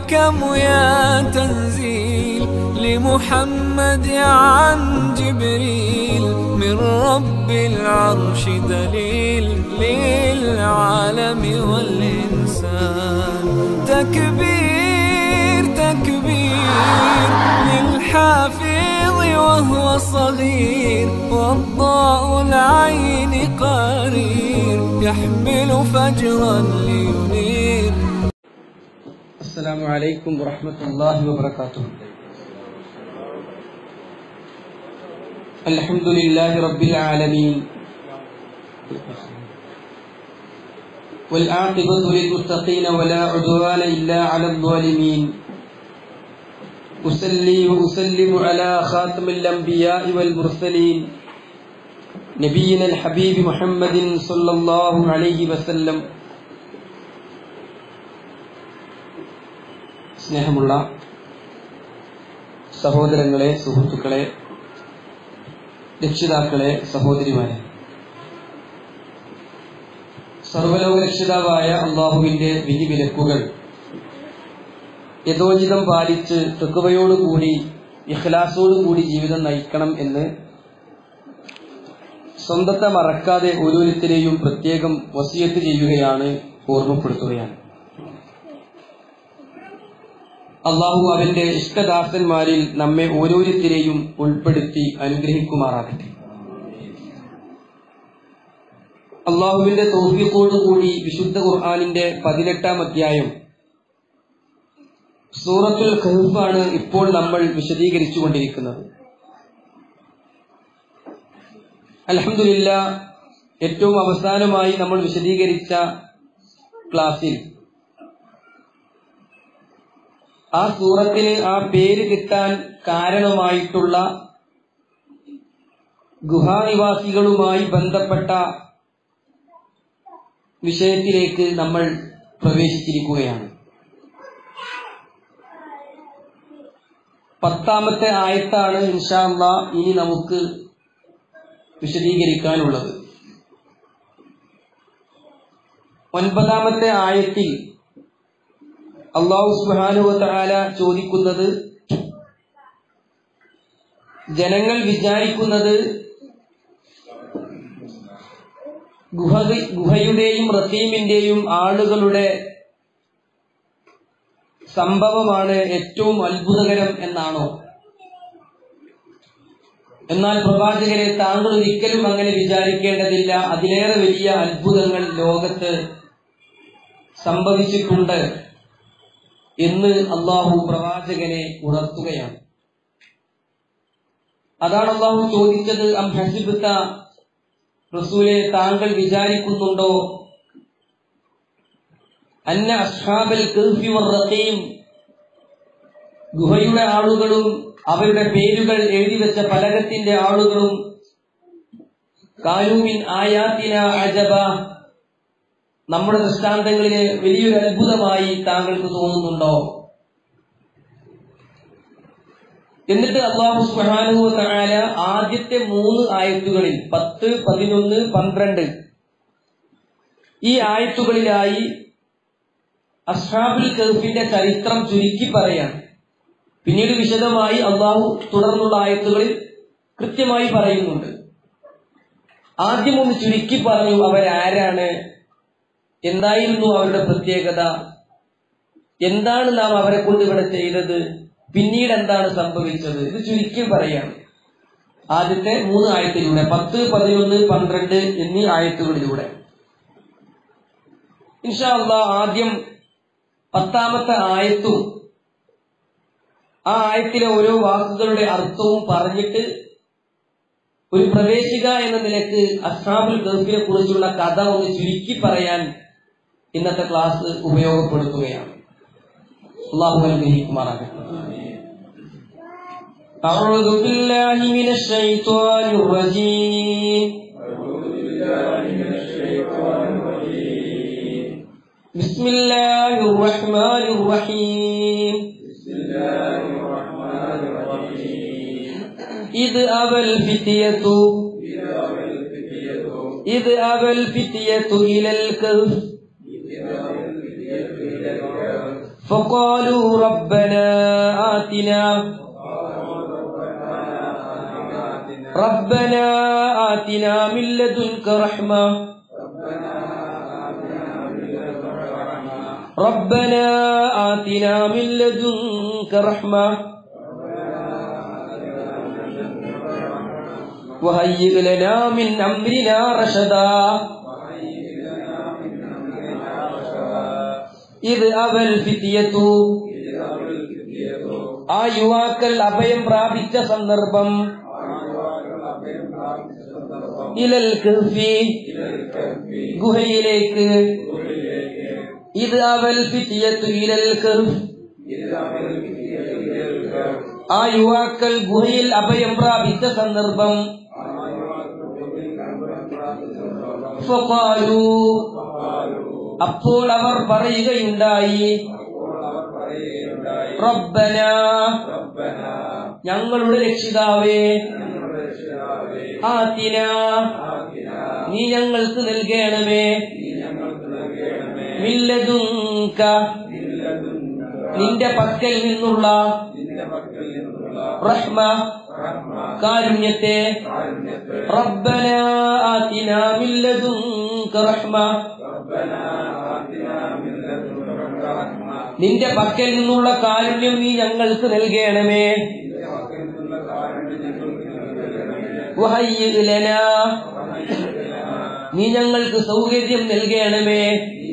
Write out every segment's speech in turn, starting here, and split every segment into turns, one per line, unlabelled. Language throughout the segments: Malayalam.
الحكم يا تنزيل لمحمد عن جبريل من رب العرش دليل للعالم والإنسان تكبير تكبير للحافظ وهو صغير والضاء العين قرير يحمل فجرا لينير
السلام عليكم ورحمة الله وبركاته الحمد لله رب العالمين والعاقبة للمتقين ولا عدوان إلا على الظالمين أسلي وأسلم على خاتم الأنبياء والمرسلين نبينا الحبيب محمد صلى الله عليه وسلم സ്നേഹമുള്ള സഹോദരങ്ങളെ സുഹൃത്തുക്കളെ രക്ഷിതാക്കളെ സഹോദരിമാരെ സർവലോക രക്ഷിതാവായ അള്ളാഹുവിന്റെ വിധിവിലക്കുകൾ യഥോചിതം പാലിച്ച് തെക്കുവയോടുകൂടി ഇഖ്ലാസോടുകൂടി ജീവിതം നയിക്കണം എന്ന് സ്വന്തത്തെ മറക്കാതെ ഓരോരുത്തരെയും പ്രത്യേകം വസിയത്ത് ചെയ്യുകയാണ് ഓർമ്മപ്പെടുത്തുകയാണ് അള്ളാഹു അവന്റെ ഇഷ്ടദാസന്മാരിൽ നമ്മെ ഓരോരുത്തരെയും ഉൾപ്പെടുത്തി അനുഗ്രഹിക്കുമാറാകട്ടെ അള്ളാഹുവിന്റെ തോഫിക്കോടുകൂടി വിശുദ്ധ ഖുർആാനിന്റെ പതിനെട്ടാം അധ്യായം സൂറത്തുൽ ഖഹഫാണ് ഇപ്പോൾ നമ്മൾ വിശദീകരിച്ചു കൊണ്ടിരിക്കുന്നത് അലഹമില്ല ഏറ്റവും അവസാനമായി നമ്മൾ വിശദീകരിച്ച ക്ലാസ്സിൽ ആ സൂറത്തിന് ആ പേര് കിട്ടാൻ കാരണമായിട്ടുള്ള ഗുഹാനിവാസികളുമായി ബന്ധപ്പെട്ട വിഷയത്തിലേക്ക് നമ്മൾ പ്രവേശിച്ചിരിക്കുകയാണ് പത്താമത്തെ ആയത്താണ് ഇൻഷാല്ല ഇനി നമുക്ക് വിശദീകരിക്കാനുള്ളത് ഒൻപതാമത്തെ ആയത്തിൽ അള്ളാഹു സുബാനുവല ചോദിക്കുന്നത് ജനങ്ങൾ വിചാരിക്കുന്നത് ഗുഹ ഗുഹയുടെയും റസീമിന്റെയും ആളുകളുടെ സംഭവമാണ് ഏറ്റവും അത്ഭുതകരം എന്നാണോ എന്നാൽ പ്രവാചകരെ താങ്കൾ ഒരിക്കലും അങ്ങനെ വിചാരിക്കേണ്ടതില്ല അതിലേറെ വലിയ അത്ഭുതങ്ങൾ ലോകത്ത് സംഭവിച്ചിട്ടുണ്ട് എന്ന് അള്ളാഹു പ്രവാചകനെ ഉണർത്തുകയാണ് അതാണ് അള്ളാഹു ചോദിച്ചത് അം ഹസിബത്ത റസൂലെ താങ്കൾ വിചാരിക്കുന്നുണ്ടോ അന്ന അസ്ഹാബൽ റഖീം ഗുഹയുടെ ആളുകളും അവരുടെ പേരുകൾ എഴുതി വെച്ച ഫലകത്തിന്റെ ആളുകളും കാലൂമിൻ ആയാത്തിന അജബ നമ്മുടെ ദൃഷ്ടാന്തങ്ങളിലെ വലിയൊരു അത്ഭുതമായി താങ്കൾക്ക് തോന്നുന്നുണ്ടോ എന്നിട്ട് അള്ളാഹു സുഹാനുവ താല ആദ്യത്തെ മൂന്ന് ആയത്തുകളിൽ പത്ത് പതിനൊന്ന് പന്ത്രണ്ട് ഈ ആയത്തുകളിലായി അസ്ഹാബുൽ കഹഫിന്റെ ചരിത്രം ചുരുക്കി പറയാൻ പിന്നീട് വിശദമായി അള്ളാഹു തുടർന്നുള്ള ആയത്തുകളിൽ കൃത്യമായി പറയുന്നുണ്ട് ആദ്യം ഒന്ന് ചുരുക്കി പറഞ്ഞു അവരാരാണ് എന്തായിരുന്നു അവരുടെ പ്രത്യേകത എന്താണ് നാം അവരെ കൊണ്ട് ഇവിടെ ചെയ്തത് പിന്നീട് എന്താണ് സംഭവിച്ചത് ഇത് ചുരുക്കി പറയാം ആദ്യത്തെ മൂന്ന് ആയത്തിലൂടെ പത്ത് പതിനൊന്ന് പന്ത്രണ്ട് എന്നീ ആയത്തുകളിലൂടെ ഇൻഷാല്ല ആദ്യം പത്താമത്തെ ആയത്തും ആ ആയത്തിലെ ഓരോ വാക്കുകളുടെ അർത്ഥവും പറഞ്ഞിട്ട് ഒരു പ്രവേശിക എന്ന നിലക്ക് അസ്ഹാബുൽ ഗൾഫിനെ കുറിച്ചുള്ള കഥ ഒന്ന് ചുരുക്കി പറയാൻ ഇന്നത്തെ ക്ലാസ് ഉപയോഗപ്പെടുത്തുകയാണ് അള്ളാഹു അനുഗ്രഹിക്കുമാറാകട്ടെ أعوذ بالله من الشيطان الرجيم بسم الله الرحمن الرحيم إذ أبى الفتية إذ أبى الفتية إلى الكهف فقالوا ربنا آتنا ربنا آتنا من لدنك رحمة ربنا آتنا من لدنك رحمة وهيئ لنا من أمرنا رشدا ഇത് അവൽ ഫിത്തിയത്തു ആ യുവാക്കൾ അഭയം പ്രാപിച്ച സന്ദർഭം ഇലൽ കഹ്ഫി ഗുഹയിലേക്ക് ഇത് അവൽ ഫിത്തിയത്തു ഇലൽ കഹ്ഫ് ആ യുവാക്കൾ ഗുഹയിൽ അഭയം പ്രാപിച്ച സന്ദർഭം ഫഖാലു അപ്പോൾ അവർ പറയുകയുണ്ടായി റബ്ബന ഞങ്ങളുടെ രക്ഷിതാവേ ആത്തിന നീ ഞങ്ങൾക്ക് നൽകണമേ മില്ലതുങ്ക നിന്റെ പക്കൽ നിന്നുള്ള റഹ്മ കാരുണ്യത്തെ റബ്ബന ആത്തിന മില്ലതുങ്ക റഹ്മ നിന്റെ പക്കൽ നിന്നുള്ള കാരുണ്യം നീ ഞങ്ങൾക്ക് നൽകണമേ വഹയ്യിഅ ലനാ. നീ ഞങ്ങൾക്ക് സൗകര്യം നൽകണമേ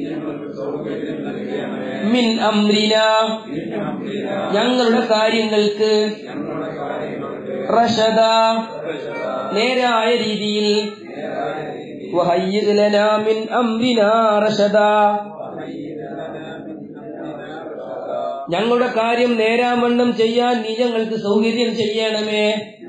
മിൻ അമ്രിന ഞങ്ങളുടെ കാര്യങ്ങൾക്ക് റഷദ നേരായ രീതിയിൽ വഹയ്യിഅ ലനാ മിൻ അമ്രിന റഷദ ഞങ്ങളുടെ കാര്യം നേരാവണ്ണം ചെയ്യാൻ നീ ഞങ്ങൾക്ക് സൗകര്യം ചെയ്യണമേ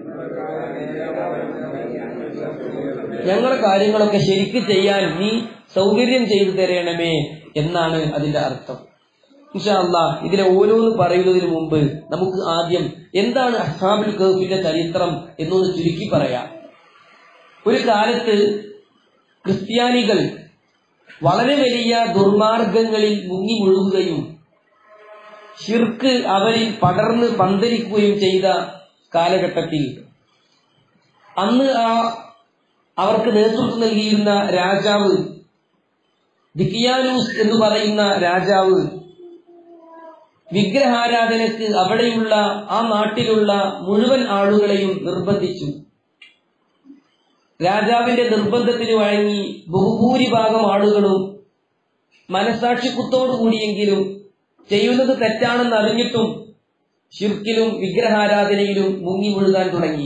ഞങ്ങളുടെ കാര്യങ്ങളൊക്കെ ശരിക്ക് ചെയ്യാൻ നീ സൗകര്യം ചെയ്തു തരണമേ എന്നാണ് അതിന്റെ അർത്ഥം ഇൻഷാല്ല ഇതിലെ ഓരോന്ന് പറയുന്നതിന് മുമ്പ് നമുക്ക് ആദ്യം എന്താണ് അഹാബുൽ കഹഫിന്റെ ചരിത്രം എന്നൊന്ന് ചുരുക്കി പറയാം ഒരു കാലത്ത് ക്രിസ്ത്യാനികൾ വളരെ വലിയ ദുർമാർഗങ്ങളിൽ മുങ്ങി മുഴുകുകയും ഷിർക്ക് അവരിൽ പടർന്ന് പന്തലിക്കുകയും ചെയ്ത കാലഘട്ടത്തിൽ അന്ന് ആ അവർക്ക് നേതൃത്വം നൽകിയിരുന്ന രാജാവ് ദിക്കിയാനൂസ് എന്ന് പറയുന്ന രാജാവ് വിഗ്രഹാരാധനക്ക് അവിടെയുള്ള ആ നാട്ടിലുള്ള മുഴുവൻ ആളുകളെയും നിർബന്ധിച്ചു രാജാവിന്റെ നിർബന്ധത്തിന് വഴങ്ങി ബഹുഭൂരിഭാഗം ആളുകളും മനസാക്ഷിക്കുത്തോടു കൂടിയെങ്കിലും ചെയ്യുന്നത് തെറ്റാണെന്ന് അറിഞ്ഞിട്ടും ഷിർക്കിലും വിഗ്രഹാരാധനയിലും മുങ്ങി മുഴുകാൻ തുടങ്ങി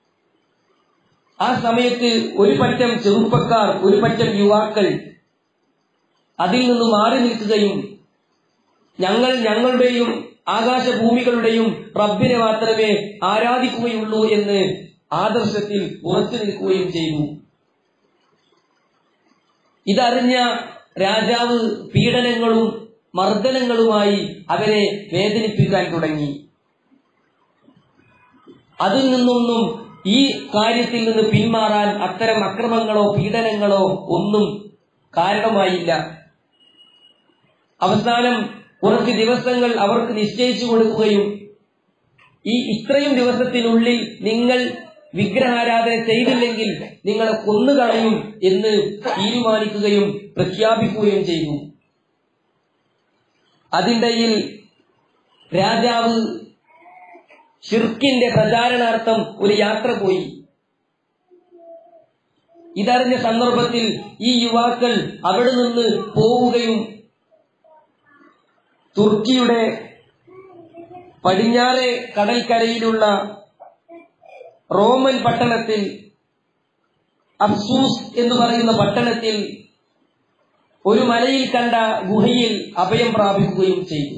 ആ സമയത്ത് ഒരു പറ്റം ചെറുപ്പക്കാർ ഒരു പറ്റം യുവാക്കൾ അതിൽ നിന്ന് മാറി നിൽക്കുകയും ഞങ്ങൾ ഞങ്ങളുടെയും ആകാശഭൂമികളുടെയും റബ്ബിനെ മാത്രമേ ആരാധിക്കുകയുള്ളൂ എന്ന് ആദർശത്തിൽ ഉറച്ചു നിൽക്കുകയും ചെയ്തു ഇതറിഞ്ഞ രാജാവ് പീഡനങ്ങളും മർദ്ദനങ്ങളുമായി അവരെ വേദനിപ്പിക്കാൻ തുടങ്ങി അതിൽ നിന്നൊന്നും ഈ കാര്യത്തിൽ നിന്ന് പിന്മാറാൻ അത്തരം അക്രമങ്ങളോ പീഡനങ്ങളോ ഒന്നും കാരണമായില്ല അവസാനം കുറച്ച് ദിവസങ്ങൾ അവർക്ക് നിശ്ചയിച്ചു കൊടുക്കുകയും ഈ ഇത്രയും ദിവസത്തിനുള്ളിൽ നിങ്ങൾ വിഗ്രഹാരാധന ചെയ്തില്ലെങ്കിൽ നിങ്ങളെ കൊന്നുകളയും എന്ന് തീരുമാനിക്കുകയും പ്രഖ്യാപിക്കുകയും ചെയ്തു അതിനിടയിൽ രാജാവ് ഷിർക്കിന്റെ പ്രചാരണാർത്ഥം ഒരു യാത്ര പോയി ഇതറിഞ്ഞ സന്ദർഭത്തിൽ ഈ യുവാക്കൾ അവിടെ നിന്ന് പോവുകയും തുർക്കിയുടെ പടിഞ്ഞാറെ കടൽക്കരയിലുള്ള റോമൻ പട്ടണത്തിൽ അഫ്സൂസ് എന്ന് പറയുന്ന പട്ടണത്തിൽ ഒരു മലയിൽ കണ്ട ഗുഹയിൽ അഭയം പ്രാപിക്കുകയും ചെയ്തു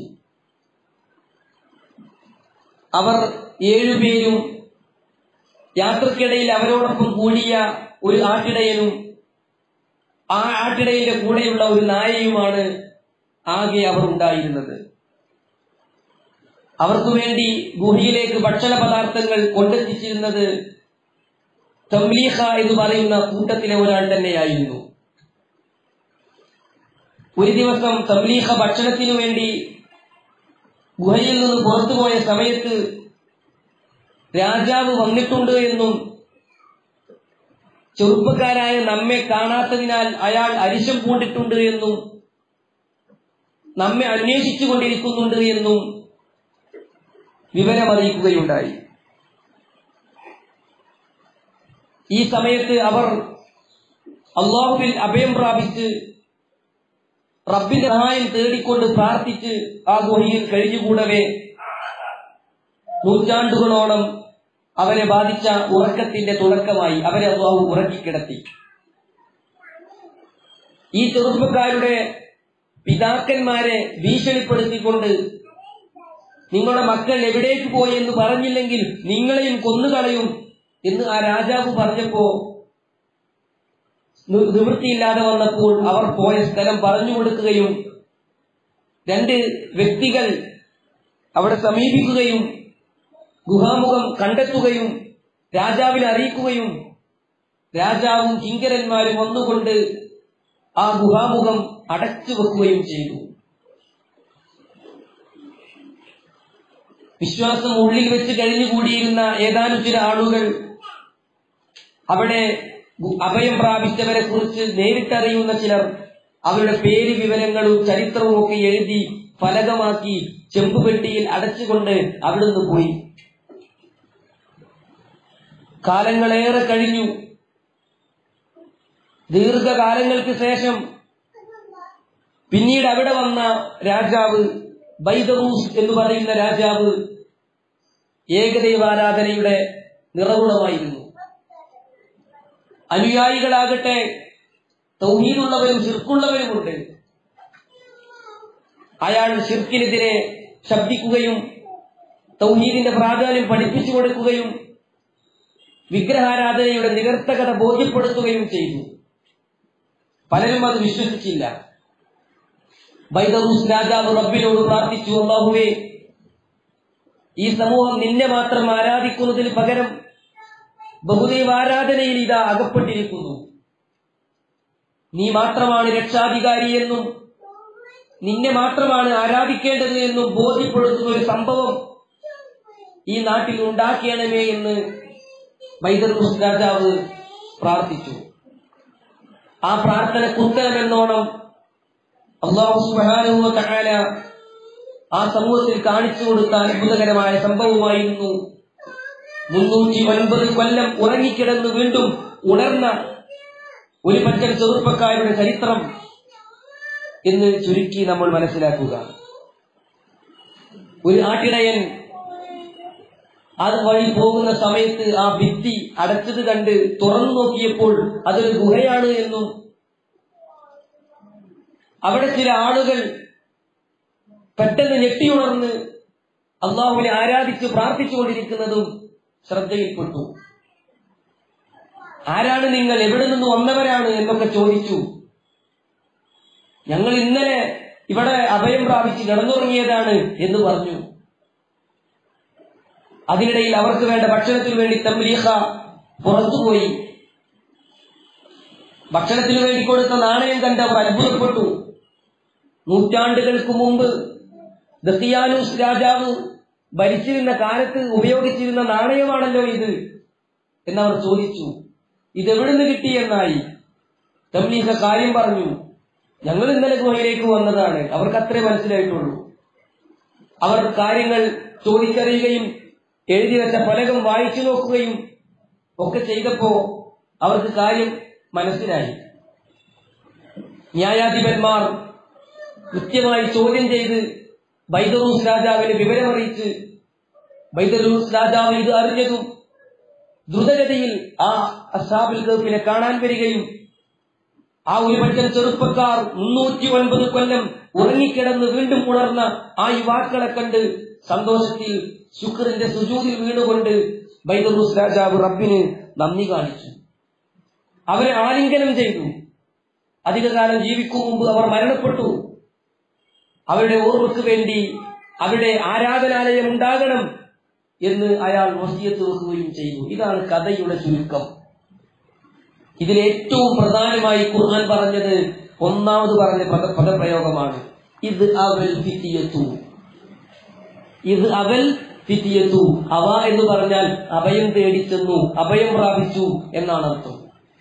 അവർ ഏഴുപേരും യാത്രക്കിടയിൽ അവരോടൊപ്പം കൂടിയ ഒരു ആട്ടിടയനും ആ ആട്ടിടയന്റെ കൂടെയുള്ള ഒരു നായയുമാണ് ആകെ അവർ ഉണ്ടായിരുന്നത് അവർക്കു വേണ്ടി ഗുഹയിലേക്ക് ഭക്ഷണ പദാർത്ഥങ്ങൾ കൊണ്ടെത്തിച്ചിരുന്നത് തംലീഹ എന്ന് പറയുന്ന കൂട്ടത്തിലെ ഒരാൾ തന്നെയായിരുന്നു ഒരു ദിവസം തംലീഹ ഭക്ഷണത്തിനു വേണ്ടി ഗുഹയിൽ നിന്ന് പുറത്തുപോയ സമയത്ത് രാജാവ് വന്നിട്ടുണ്ട് എന്നും ചെറുപ്പക്കാരായ നമ്മെ കാണാത്തതിനാൽ അയാൾ അരിശം പൂണ്ടിട്ടുണ്ട് എന്നും നമ്മെ അന്വേഷിച്ചു കൊണ്ടിരിക്കുന്നുണ്ട് എന്നും വിവരമറിയിക്കുകയുണ്ടായി ഈ സമയത്ത് അവർ അള്ളാഹുവിൽ അഭയം പ്രാപിച്ച് റബ്ബിന്റെ സഹായം തേടിക്കൊണ്ട് പ്രാർത്ഥിച്ച് ആ ഗുഹയിൽ കഴിഞ്ഞുകൂടവേ നൂറ്റാണ്ടുകളോളം അവരെ ബാധിച്ച ഉറക്കത്തിന്റെ തുടക്കമായി അവരെ അള്ളാഹു ഉറക്കിക്കിടത്തി ഈ ചെറുപ്പക്കാരുടെ പിതാക്കന്മാരെ ഭീഷണിപ്പെടുത്തിക്കൊണ്ട് നിങ്ങളുടെ മക്കൾ എവിടേക്ക് പോയി എന്ന് പറഞ്ഞില്ലെങ്കിൽ നിങ്ങളെയും കൊന്നുകളയും എന്ന് ആ രാജാവ് പറഞ്ഞപ്പോ നി- നിവൃത്തിയില്ലാതെ വന്നപ്പോൾ അവർ പോയ സ്ഥലം പറഞ്ഞു കൊടുക്കുകയും രണ്ട് വ്യക്തികൾ അവിടെ സമീപിക്കുകയും ഗുഹാമുഖം കണ്ടെത്തുകയും രാജാവിനെ അറിയിക്കുകയും രാജാവും കിങ്കരന്മാരും വന്നുകൊണ്ട് ആ ഗുഹാമുഖം അടച്ചു വെക്കുകയും ചെയ്തു വിശ്വാസം ഉള്ളിൽ വെച്ച് കഴിഞ്ഞുകൂടിയിരുന്ന ഏതാനും ചില ആളുകൾ അവിടെ ഗു- അഭയം പ്രാപിച്ചവരെ കുറിച്ച് നേരിട്ടറിയുന്ന ചിലർ അവരുടെ പേര് വിവരങ്ങളും ചരിത്രവും ഒക്കെ എഴുതി ഫലകമാക്കി ചെമ്പുപെട്ടിയിൽ അടച്ചുകൊണ്ട് അവിടുന്ന് പോയി കാലങ്ങളേറെ കഴിഞ്ഞു ദീർഘകാലങ്ങൾക്ക് ശേഷം പിന്നീട് അവിടെ വന്ന രാജാവ് ബൈദറൂസ് എന്ന് പറയുന്ന രാജാവ് ഏകദൈവാരാധനയുടെ നിറകുണമായിരുന്നു അനുയായികളാകട്ടെ തൗഹീദുള്ളവരും ശിർക്കുള്ളവരുമുണ്ട് അയാൾ ഷിർക്കിനെതിരെ ശബ്ദിക്കുകയും തൗഹീദിന്റെ പ്രാധാന്യം പഠിപ്പിച്ചു കൊടുക്കുകയും വിഗ്രഹാരാധനയുടെ നിരർത്ഥകത ബോധ്യപ്പെടുത്തുകയും ചെയ്തു പലരും അത് വിശ്വസിച്ചില്ല ബൈദറൂസ് രാജാവ് റബ്ബിനോട് പ്രാർത്ഥിച്ചു അള്ളാഹുവേ ഈ സമൂഹം നിന്നെ മാത്രം ആരാധിക്കുന്നതിന് പകരം ബഹുദൈവ ആരാധനയിൽ ഇതാ അകപ്പെട്ടിരിക്കുന്നു നീ മാത്രമാണ് രക്ഷാധികാരി എന്നും നിന്നെ മാത്രമാണ് ആരാധിക്കേണ്ടത് എന്നും ബോധ്യപ്പെടുത്തുന്ന ഒരു സംഭവം ഈ നാട്ടിൽ ഉണ്ടാക്കിയണമേ എന്ന് ബൈദറൂസ് രാജാവ് പ്രാർത്ഥിച്ചു ആ പ്രാർത്ഥനയ്ക്ക് ഉത്തരമെന്നോണം അള്ളാഹു സുബ്ഹാനഹു വ തആല ആ സമൂഹത്തിൽ കാണിച്ചു കൊടുത്ത അത്ഭുതകരമായ സംഭവമായിരുന്നു മുന്നൂറ്റി ഒൻപത് കൊല്ലം ഉറങ്ങിക്കിടന്ന് വീണ്ടും ഉണർന്ന ഒരു പറ്റം ചെറുപ്പക്കാരുടെ ചരിത്രം എന്ന് ചുരുക്കി നമ്മൾ മനസ്സിലാക്കുക ഒരു ആട്ടിടയൻ അത് വഴി പോകുന്ന സമയത്ത് ആ ഭിത്തി അടച്ചത് കണ്ട് തുറന്നു നോക്കിയപ്പോൾ അതൊരു ഗുഹയാണ് എന്നും അവിടെ ചില ആളുകൾ പെട്ടെന്ന് ഞെട്ടിയുണർന്ന് അള്ളാഹുവിനെ ആരാധിച്ച് പ്രാർത്ഥിച്ചുകൊണ്ടിരിക്കുന്നതും ശ്രദ്ധയിൽപ്പെട്ടു ആരാണ് നിങ്ങൾ എവിടെ നിന്ന് വന്നവരാണ് എന്നൊക്കെ ചോദിച്ചു ഞങ്ങൾ ഇന്നലെ ഇവിടെ അഭയം പ്രാപിച്ച് കിടന്നുറങ്ങിയതാണ് എന്ന് പറഞ്ഞു അതിനിടയിൽ അവർക്ക് വേണ്ട ഭക്ഷണത്തിന് വേണ്ടി തമ്രീഖ പുറത്തുപോയി ഭക്ഷണത്തിന് വേണ്ടി കൊടുത്ത നാണയം കണ്ട് അവർ അത്ഭുതപ്പെട്ടു നൂറ്റാണ്ടുകൾക്ക് മുമ്പ് ദത്തിയാനൂസ് രാജാവ് ഭരിച്ചിരുന്ന കാലത്ത് ഉപയോഗിച്ചിരുന്ന നാണയമാണല്ലോ ഇത് എന്നവർ ചോദിച്ചു ഇതെവിടുന്ന് കിട്ടിയെന്നായി തബ്ലീഗ കാര്യം പറഞ്ഞു ഞങ്ങൾ ഇന്നലെ ഗുഹയിലേക്ക് വന്നതാണ് അവർക്ക് അത്രേ മനസ്സിലായിട്ടുള്ളൂ അവർ കാര്യങ്ങൾ ചോദിച്ചറിയുകയും എഴുതി വെച്ച ഫലകം വായിച്ചു നോക്കുകയും ഒക്കെ ചെയ്തപ്പോ അവർക്ക് കാര്യം മനസ്സിലായി ന്യായാധിപന്മാർ കൃത്യമായി ചോദ്യം ചെയ്ത് ബൈദറൂസ് രാജാവിന് വിവരമറിയിച്ച് ബൈദറൂസ് രാജാവ് ഇത് അറിഞ്ഞതും ദ്രുതഗതിയിൽ ആ അസാബിൽ ഗൾഫിനെ കാണാൻ വരികയും ആ ഒരു പറ്റം ചെറുപ്പക്കാർ മുന്നൂറ്റി ഒൻപത് കൊല്ലം ഉറങ്ങിക്കിടന്ന് വീണ്ടും ഉണർന്ന ആ യുവാക്കളെ കണ്ട് സന്തോഷത്തിൽ ശുക്രന്റെ സുജൂതിൽ വീണുകൊണ്ട് ബൈദറൂസ് രാജാവ് റബ്ബിന് നന്ദി കാണിച്ചു അവരെ ആലിംഗനം ചെയ്തു അധികകാലം ജീവിക്കും മുമ്പ് അവർ മരണപ്പെട്ടു അവരുടെ ഓർമ്മയ്ക്ക് വേണ്ടി അവരുടെ ആരാധനാലയം ഉണ്ടാകണം എന്ന് അയാൾ വസിയത്ത് വെക്കുകയും ചെയ്തു ഇതാണ് കഥയുടെ ചുരുക്കം ഇതിൽ ഏറ്റവും പ്രധാനമായി ഖുർആൻ പറഞ്ഞത് ഒന്നാമത് പറഞ്ഞ പദ പദപ്രയോഗമാണ് ഇത് അവൽ ഫിത്തിയത്തു ഇത് അവൽ ഫിത്തിയത്തു അവ എന്ന് പറഞ്ഞാൽ അഭയം തേടിച്ചെന്നു അഭയം പ്രാപിച്ചു എന്നാണ് അർത്ഥം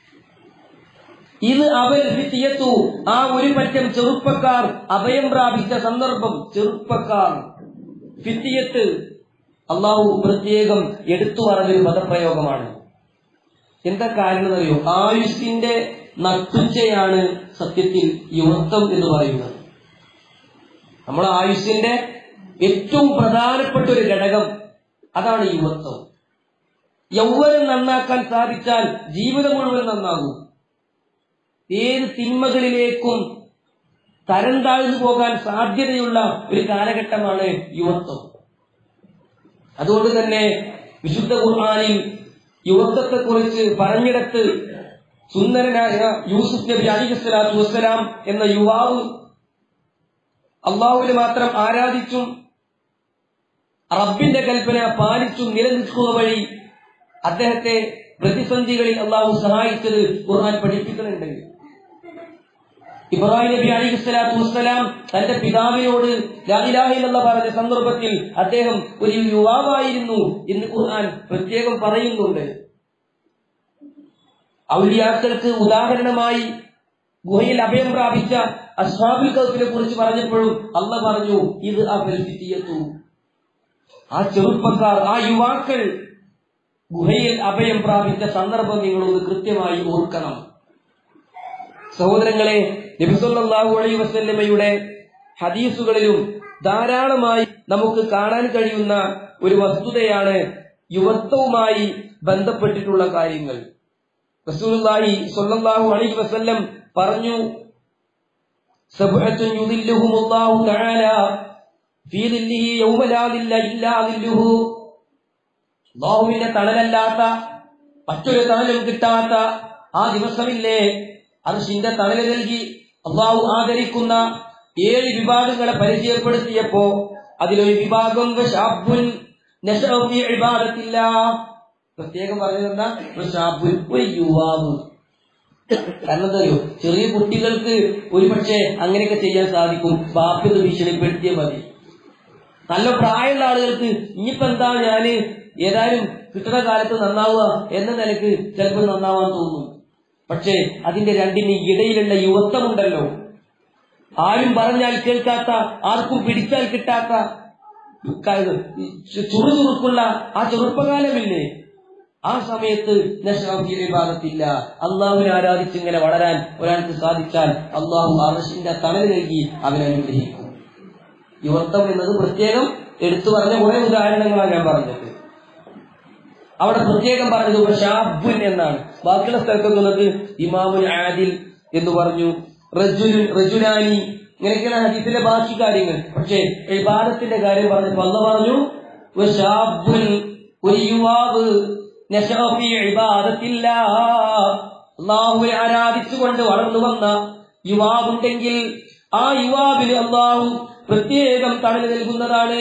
ഇത് അവൽ ഫിത്തിയത്തു ആ ഒരു പറ്റം ചെറുപ്പക്കാർ അഭയം പ്രാപിച്ച സന്ദർഭം ചെറുപ്പക്കാർ ഫിത്തിയത്ത് അള്ളാഹു പ്രത്യേകം എടുത്തു പറഞ്ഞൊരു പദപ്രയോഗമാണ് എന്താ കാരണം അറിയോ ആയുഷിന്റെ നട്ടുച്ചയാണ് സത്യത്തിൽ യുവത്വം എന്ന് പറയുന്നത് നമ്മുടെ ആയുഷിന്റെ ഏറ്റവും പ്രധാനപ്പെട്ട ഒരു ഘടകം അതാണ് യുവത്വം യൗവനം നന്നാക്കാൻ സാധിച്ചാൽ ജീവിതം മുഴുവൻ നന്നാകും ഏത് തിന്മകളിലേക്കും തരം താഴ്ന്നു പോകാൻ സാധ്യതയുള്ള ഒരു കാലഘട്ടമാണ് യുവത്വം അതുകൊണ്ട് തന്നെ വിശുദ്ധ ഖുർആാനിൽ യുവത്വത്തെ കുറിച്ച് പറഞ്ഞിടത്ത് സുന്ദരനായ യൂസുഫ് നബി അലി സ്വലാത്തു വസ്സലാം എന്ന യുവാവ് അള്ളാഹുവിനെ മാത്രം ആരാധിച്ചും റബ്ബിന്റെ കൽപ്പന പാലിച്ചും നിലനിൽക്കുക വഴി അദ്ദേഹത്തെ പ്രതിസന്ധികളിൽ അള്ളാഹു സഹായിച്ചത് ഖുർആൻ പഠിപ്പിക്കുന്നുണ്ട് ഇബ്രാഹിം നബി അലി സ്വലാത്തു വസ്സലാം തന്റെ പിതാവിനോട് ലാഹിലാഹിലുള്ള പറഞ്ഞ സന്ദർഭത്തിൽ അദ്ദേഹം ഒരു യുവാവായിരുന്നു എന്ന് ഖുർആൻ പ്രത്യേകം പറയുന്നുണ്ട് ഔലിയാക്കൾക്ക് ഉദാഹരണമായി ഗുഹയിൽ അഭയം പ്രാപിച്ച അസ്വാബിൽ കൗഫിനെ കുറിച്ച് പറഞ്ഞപ്പോഴും അല്ല പറഞ്ഞു ഇത് അപരിസ്ഥിതിയെത്തു ആ ചെറുപ്പക്കാർ ആ യുവാക്കൾ ഗുഹയിൽ അഭയം പ്രാപിച്ച സന്ദർഭം നിങ്ങളൊന്ന് കൃത്യമായി ഓർക്കണം സഹോദരങ്ങളെ നബിസൊല്ലാഹു അലൈ വസല്ലമയുടെ ഹദീസുകളിലും ധാരാളമായി നമുക്ക് കാണാൻ കഴിയുന്ന ഒരു വസ്തുതയാണ് യുവത്വവുമായി ബന്ധപ്പെട്ടിട്ടുള്ള കാര്യങ്ങൾ റസൂലുള്ളാഹി സ്വല്ലല്ലാഹു അലൈഹി വസല്ലം പറഞ്ഞു സബ്അത്തുൻ യുദില്ലുഹുമുല്ലാഹു തആല ഫീ ദില്ലിഹി യൗമ ലാ ദില്ല ഇല്ലാ ദില്ലുഹു അല്ലാഹുവിന്റെ തണലല്ലാത്ത മറ്റൊരു തണലും കിട്ടാത്ത ആ ദിവസമില്ലേ അർഷിന്റെ തണല് നൽകി അള്ളാഹു ആദരിക്കുന്ന ഏഴ് വിഭാഗങ്ങളെ പരിചയപ്പെടുത്തിയപ്പോ അതിലൊരു വിഭാഗം വശാബുൻ നശഅ ഫീ ഇബാദത്തില്ലാ പ്രത്യേകം പറഞ്ഞത് എന്താ വശാബുൻ ഒരു യുവാവ് കാരണം എന്താ അറിയോ ചെറിയ കുട്ടികൾക്ക് ഒരു പക്ഷേ അങ്ങനെയൊക്കെ ചെയ്യാൻ സാധിക്കും ബാപ്യത ഭീഷണിപ്പെടുത്തിയ മതി നല്ല പ്രായമുള്ള ആളുകൾക്ക് ഇനിയിപ്പോ എന്താ ഞാന് ഏതായാലും കിട്ടുന്ന കാലത്ത് നന്നാവുക എന്ന നിലക്ക് ചിലപ്പോൾ നന്നാവാൻ തോന്നും പക്ഷേ അതിന്റെ രണ്ടിന് ഇടയിലുള്ള യുവത്വമുണ്ടല്ലോ ആരും പറഞ്ഞാൽ കേൾക്കാത്ത ആർക്കും പിടിച്ചാൽ കിട്ടാത്ത ചുറുചുറുക്കുള്ള ആ ചെറുപ്പകാലമില്ലേ ആ സമയത്ത് ഭാഗത്തില്ല അള്ളാഹുവിനെ ആരാധിച്ച് ഇങ്ങനെ വളരാൻ ഒരാൾക്ക് സാധിച്ചാൽ അള്ളാഹു അറഷിന്റെ തണൽ നൽകി അവനെ അനുഗ്രഹിക്കും യുവത്വം എന്നത് പ്രത്യേകം എടുത്തു പറഞ്ഞ കുറെ ഉദാഹരണങ്ങളാണ് ഞാൻ പറഞ്ഞത് അവിടെ പ്രത്യേകം പറഞ്ഞത് ഷാബുൻ എന്നാണ് ബാക്കിയുള്ള സ്ഥലത്തൊക്കെ ഉള്ളത് ഇമാമുൽ ആദിൽ എന്ന് പറഞ്ഞു റജുൽ റജുലാനി ഇങ്ങനെയൊക്കെയാണ് ഹദീസിലെ ബാക്കി കാര്യങ്ങൾ പക്ഷേ ഇബാദത്തിന്റെ കാര്യം പറഞ്ഞപ്പോൾ അല്ല പറഞ്ഞു ഷാബുൻ ഒരു യുവാവ് അള്ളാഹുവിനെ ആരാധിച്ചുകൊണ്ട് വളർന്നു വന്ന യുവാവുണ്ടെങ്കിൽ ആ യുവാവിന് അള്ളാഹു പ്രത്യേകം തണൽ നൽകുന്നതാണ്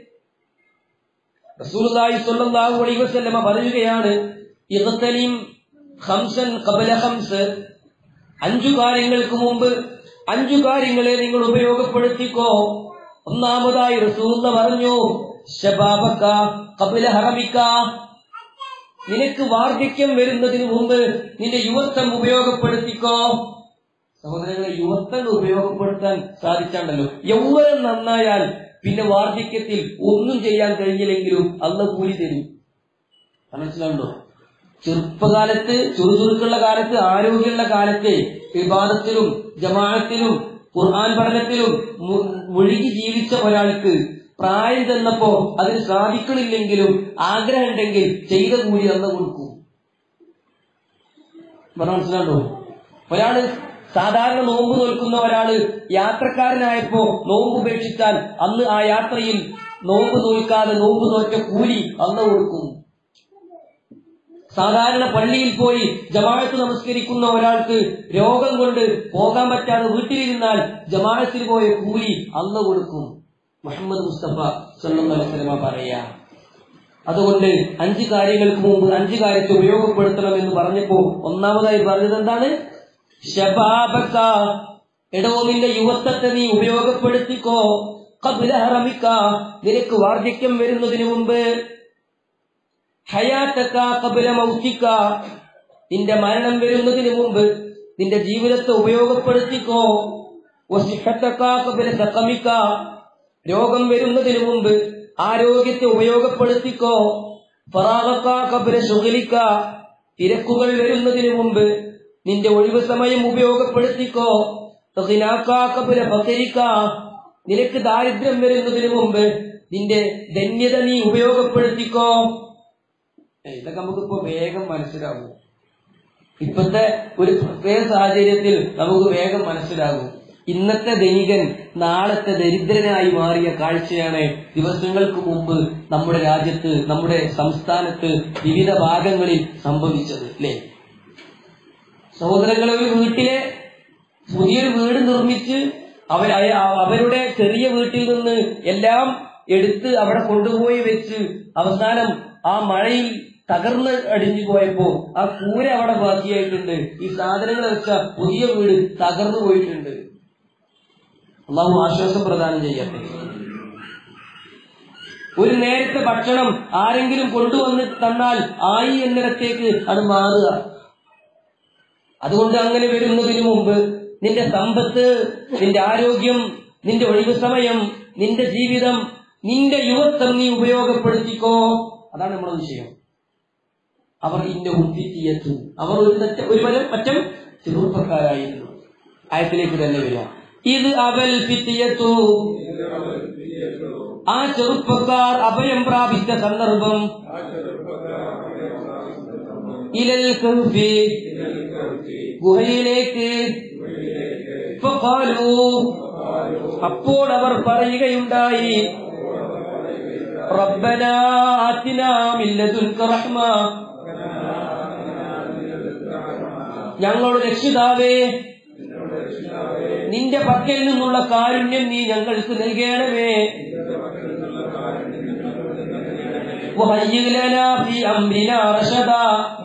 റസൂലുള്ളാഹി സ്വല്ലല്ലാഹു അലൈഹി വസല്ലമ പറയുകയാണ് ഇഗ്തനിം ഖംസൻ ഖബല ഖംസ് അഞ്ചു കാര്യങ്ങൾക്ക് മുമ്പ് അഞ്ചു കാര്യങ്ങളെ നിങ്ങൾ ഉപയോഗപ്പെടുത്തിക്കോ ഒന്നാമതായി റസൂലുള്ള പറഞ്ഞു ശബാബക്ക ഖബല ഹറമിക്ക നിനക്ക് വാർദ്ധക്യം വരുന്നതിന് മുമ്പ് നിന്റെ യുവത്വം ഉപയോഗപ്പെടുത്തിക്കോ സഹോദരങ്ങളെ യുവത്വം ഉപയോഗപ്പെടുത്താൻ സാധിച്ചാണ്ടല്ലോ യൗവനം നന്നായാൽ പിന്നെ വാർദ്ധക്യത്തിൽ ഒന്നും ചെയ്യാൻ കഴിഞ്ഞില്ലെങ്കിലും അല്ല കൂലി തരും മനസ്സിലാവുണ്ടോ ചെറുപ്പകാലത്ത് ചുറുചുറുക്കുള്ള കാലത്ത് ആരോഗ്യമുള്ള കാലത്ത് വിവാദത്തിലും ജമാഅത്തിലും ഖുർആൻ പഠനത്തിലും മുഴുകി ജീവിച്ച ഒരാൾക്ക് പ്രായം ചെന്നപ്പോ അതിന് സാധിക്കണില്ലെങ്കിലും ആഗ്രഹം ഉണ്ടെങ്കിൽ ചെയ്ത കൂലി അല്ല കൊടുക്കും മനസ്സിലാണ്ടോ ഒരാള് സാധാരണ നോമ്പ് നോൽക്കുന്ന ഒരാള് യാത്രക്കാരനായപ്പോ നോമ്പ് ഉപേക്ഷിച്ചാൽ അന്ന് ആ യാത്രയിൽ നോമ്പ് നോൽക്കാതെ നോമ്പ് നോറ്റ കൂലി അന്ന് കൊടുക്കും സാധാരണ പള്ളിയിൽ പോയി ജമാഅത്ത് നമസ്കരിക്കുന്ന ഒരാൾക്ക് രോഗം കൊണ്ട് പോകാൻ പറ്റാതെ വീട്ടിലിരുന്നാൽ ജമാഅത്തിന് പോയ കൂലി അന്ന് കൊടുക്കും മുഹമ്മദ് മുസ്തഫ സല്ലാ പറയാ അതുകൊണ്ട് അഞ്ച് കാര്യങ്ങൾക്ക് മുമ്പ് അഞ്ച് കാര്യത്തെ ഉപയോഗപ്പെടുത്തണം എന്ന് പറഞ്ഞപ്പോ ഒന്നാമതായി പറഞ്ഞത് എന്താണ് ഷബാബക്ക എടോ നിന്റെ യുവത്വത്തെ നീ ഉപയോഗപ്പെടുത്തിക്കോ ഖബ്ല ഹറമിക നിനക്ക് വാർദ്ധക്യം വരുന്നതിന് മുമ്പ് ഹയാത്തക ഖബ്ല മൗതിക നിന്റെ മരണം വരുന്നതിന് മുമ്പ് നിന്റെ ജീവിതത്തെ ഉപയോഗപ്പെടുത്തിക്കോ വസിഹത്തക ഖബ്ല സഖമിക രോഗം വരുന്നതിന് മുമ്പ് ആരോഗ്യത്തെ ഉപയോഗപ്പെടുത്തിക്കോ ഫറാഗക ഖബ്ല ശുഗലിക തിരക്കുകൾ വരുന്നതിന് മുമ്പ് നിന്റെ ഒഴിവ് സമയം ഉപയോഗപ്പെടുത്തിക്കോ ഖിനാക ഖബ്ല ഫഖരിക നിനക്ക് ദാരിദ്ര്യം വരുന്നതിന് മുമ്പ് നിന്റെ ധന്യത നീ ഉപയോഗപ്പെടുത്തിക്കോ ഏയ് ഇതൊക്കെ നമുക്കിപ്പോ വേഗം മനസ്സിലാവും ഇപ്പോഴത്തെ ഒരു പ്രത്യേക സാഹചര്യത്തിൽ നമുക്ക് വേഗം മനസ്സിലാകും ഇന്നത്തെ ധനികൻ നാളത്തെ ദരിദ്രനായി മാറിയ കാഴ്ചയാണ് ദിവസങ്ങൾക്ക് മുമ്പ് നമ്മുടെ രാജ്യത്ത് നമ്മുടെ സംസ്ഥാനത്ത് വിവിധ ഭാഗങ്ങളിൽ സംഭവിച്ചത് അല്ലേ സഹോദരങ്ങളെ ഒരു വീട്ടിലെ പുതിയൊരു വീട് നിർമ്മിച്ച് അവർ അയ- അവരുടെ ചെറിയ വീട്ടിൽ നിന്ന് എല്ലാം എടുത്ത് അവിടെ കൊണ്ടുപോയി വെച്ച് അവസാനം ആ മഴയിൽ തകർന്ന് അടിഞ്ഞു പോയപ്പോ ആ കൂര അവിടെ ബാക്കിയായിട്ടുണ്ട് ഈ സാധനങ്ങൾ വെച്ച പുതിയ വീട് തകർന്നു പോയിട്ടുണ്ട് അള്ളാഹു ആശ്വാസം പ്രദാനം ചെയ്യട്ടെ ഒരു നേരത്തെ ഭക്ഷണം ആരെങ്കിലും കൊണ്ടുവന്ന് തന്നാൽ ആയി എന്നിടത്തേക്ക് അത് മാറുക അതുകൊണ്ട് അങ്ങനെ വരുന്നതിന് മുമ്പ് നിന്റെ സമ്പത്ത് നിന്റെ ആരോഗ്യം നിന്റെ ഒഴിവ് സമയം നിന്റെ ജീവിതം നിന്റെ യുവത്വം നീ ഉപയോഗപ്പെടുത്തിക്കോ അതാണ് നമ്മുടെ വിഷയം അവർ ഇന്റെ ഉദ്ധിത്തിയെത്തു അവർ ഒരു തെറ്റ- ഒരു പരം പറ്റം ചെറുപ്പക്കാരായിരുന്നു ആയത്തിലേക്ക് തന്നെ വരിക ഇത് അവൽ ഫിത്തിയത്തു ആ ചെറുപ്പക്കാർ അഭയം പ്രാപിച്ച സന്ദർഭം ഇലൽ കഹ്ഫി ഗുഹയിലേക്ക് ഫഖാലൂ അപ്പോൾ അവർ പറയുകയുണ്ടായി റബ്ബനാ ആതിനാ മിൻ ലദുൻക റഹ്മ ഞങ്ങളുടെ രക്ഷിതാവേ നിന്റെ പക്കൽ നിന്നുള്ള കാരുണ്യം നീ ഞങ്ങൾക്ക് നൽകണമേ وهيئ لنا في أمرنا رشدا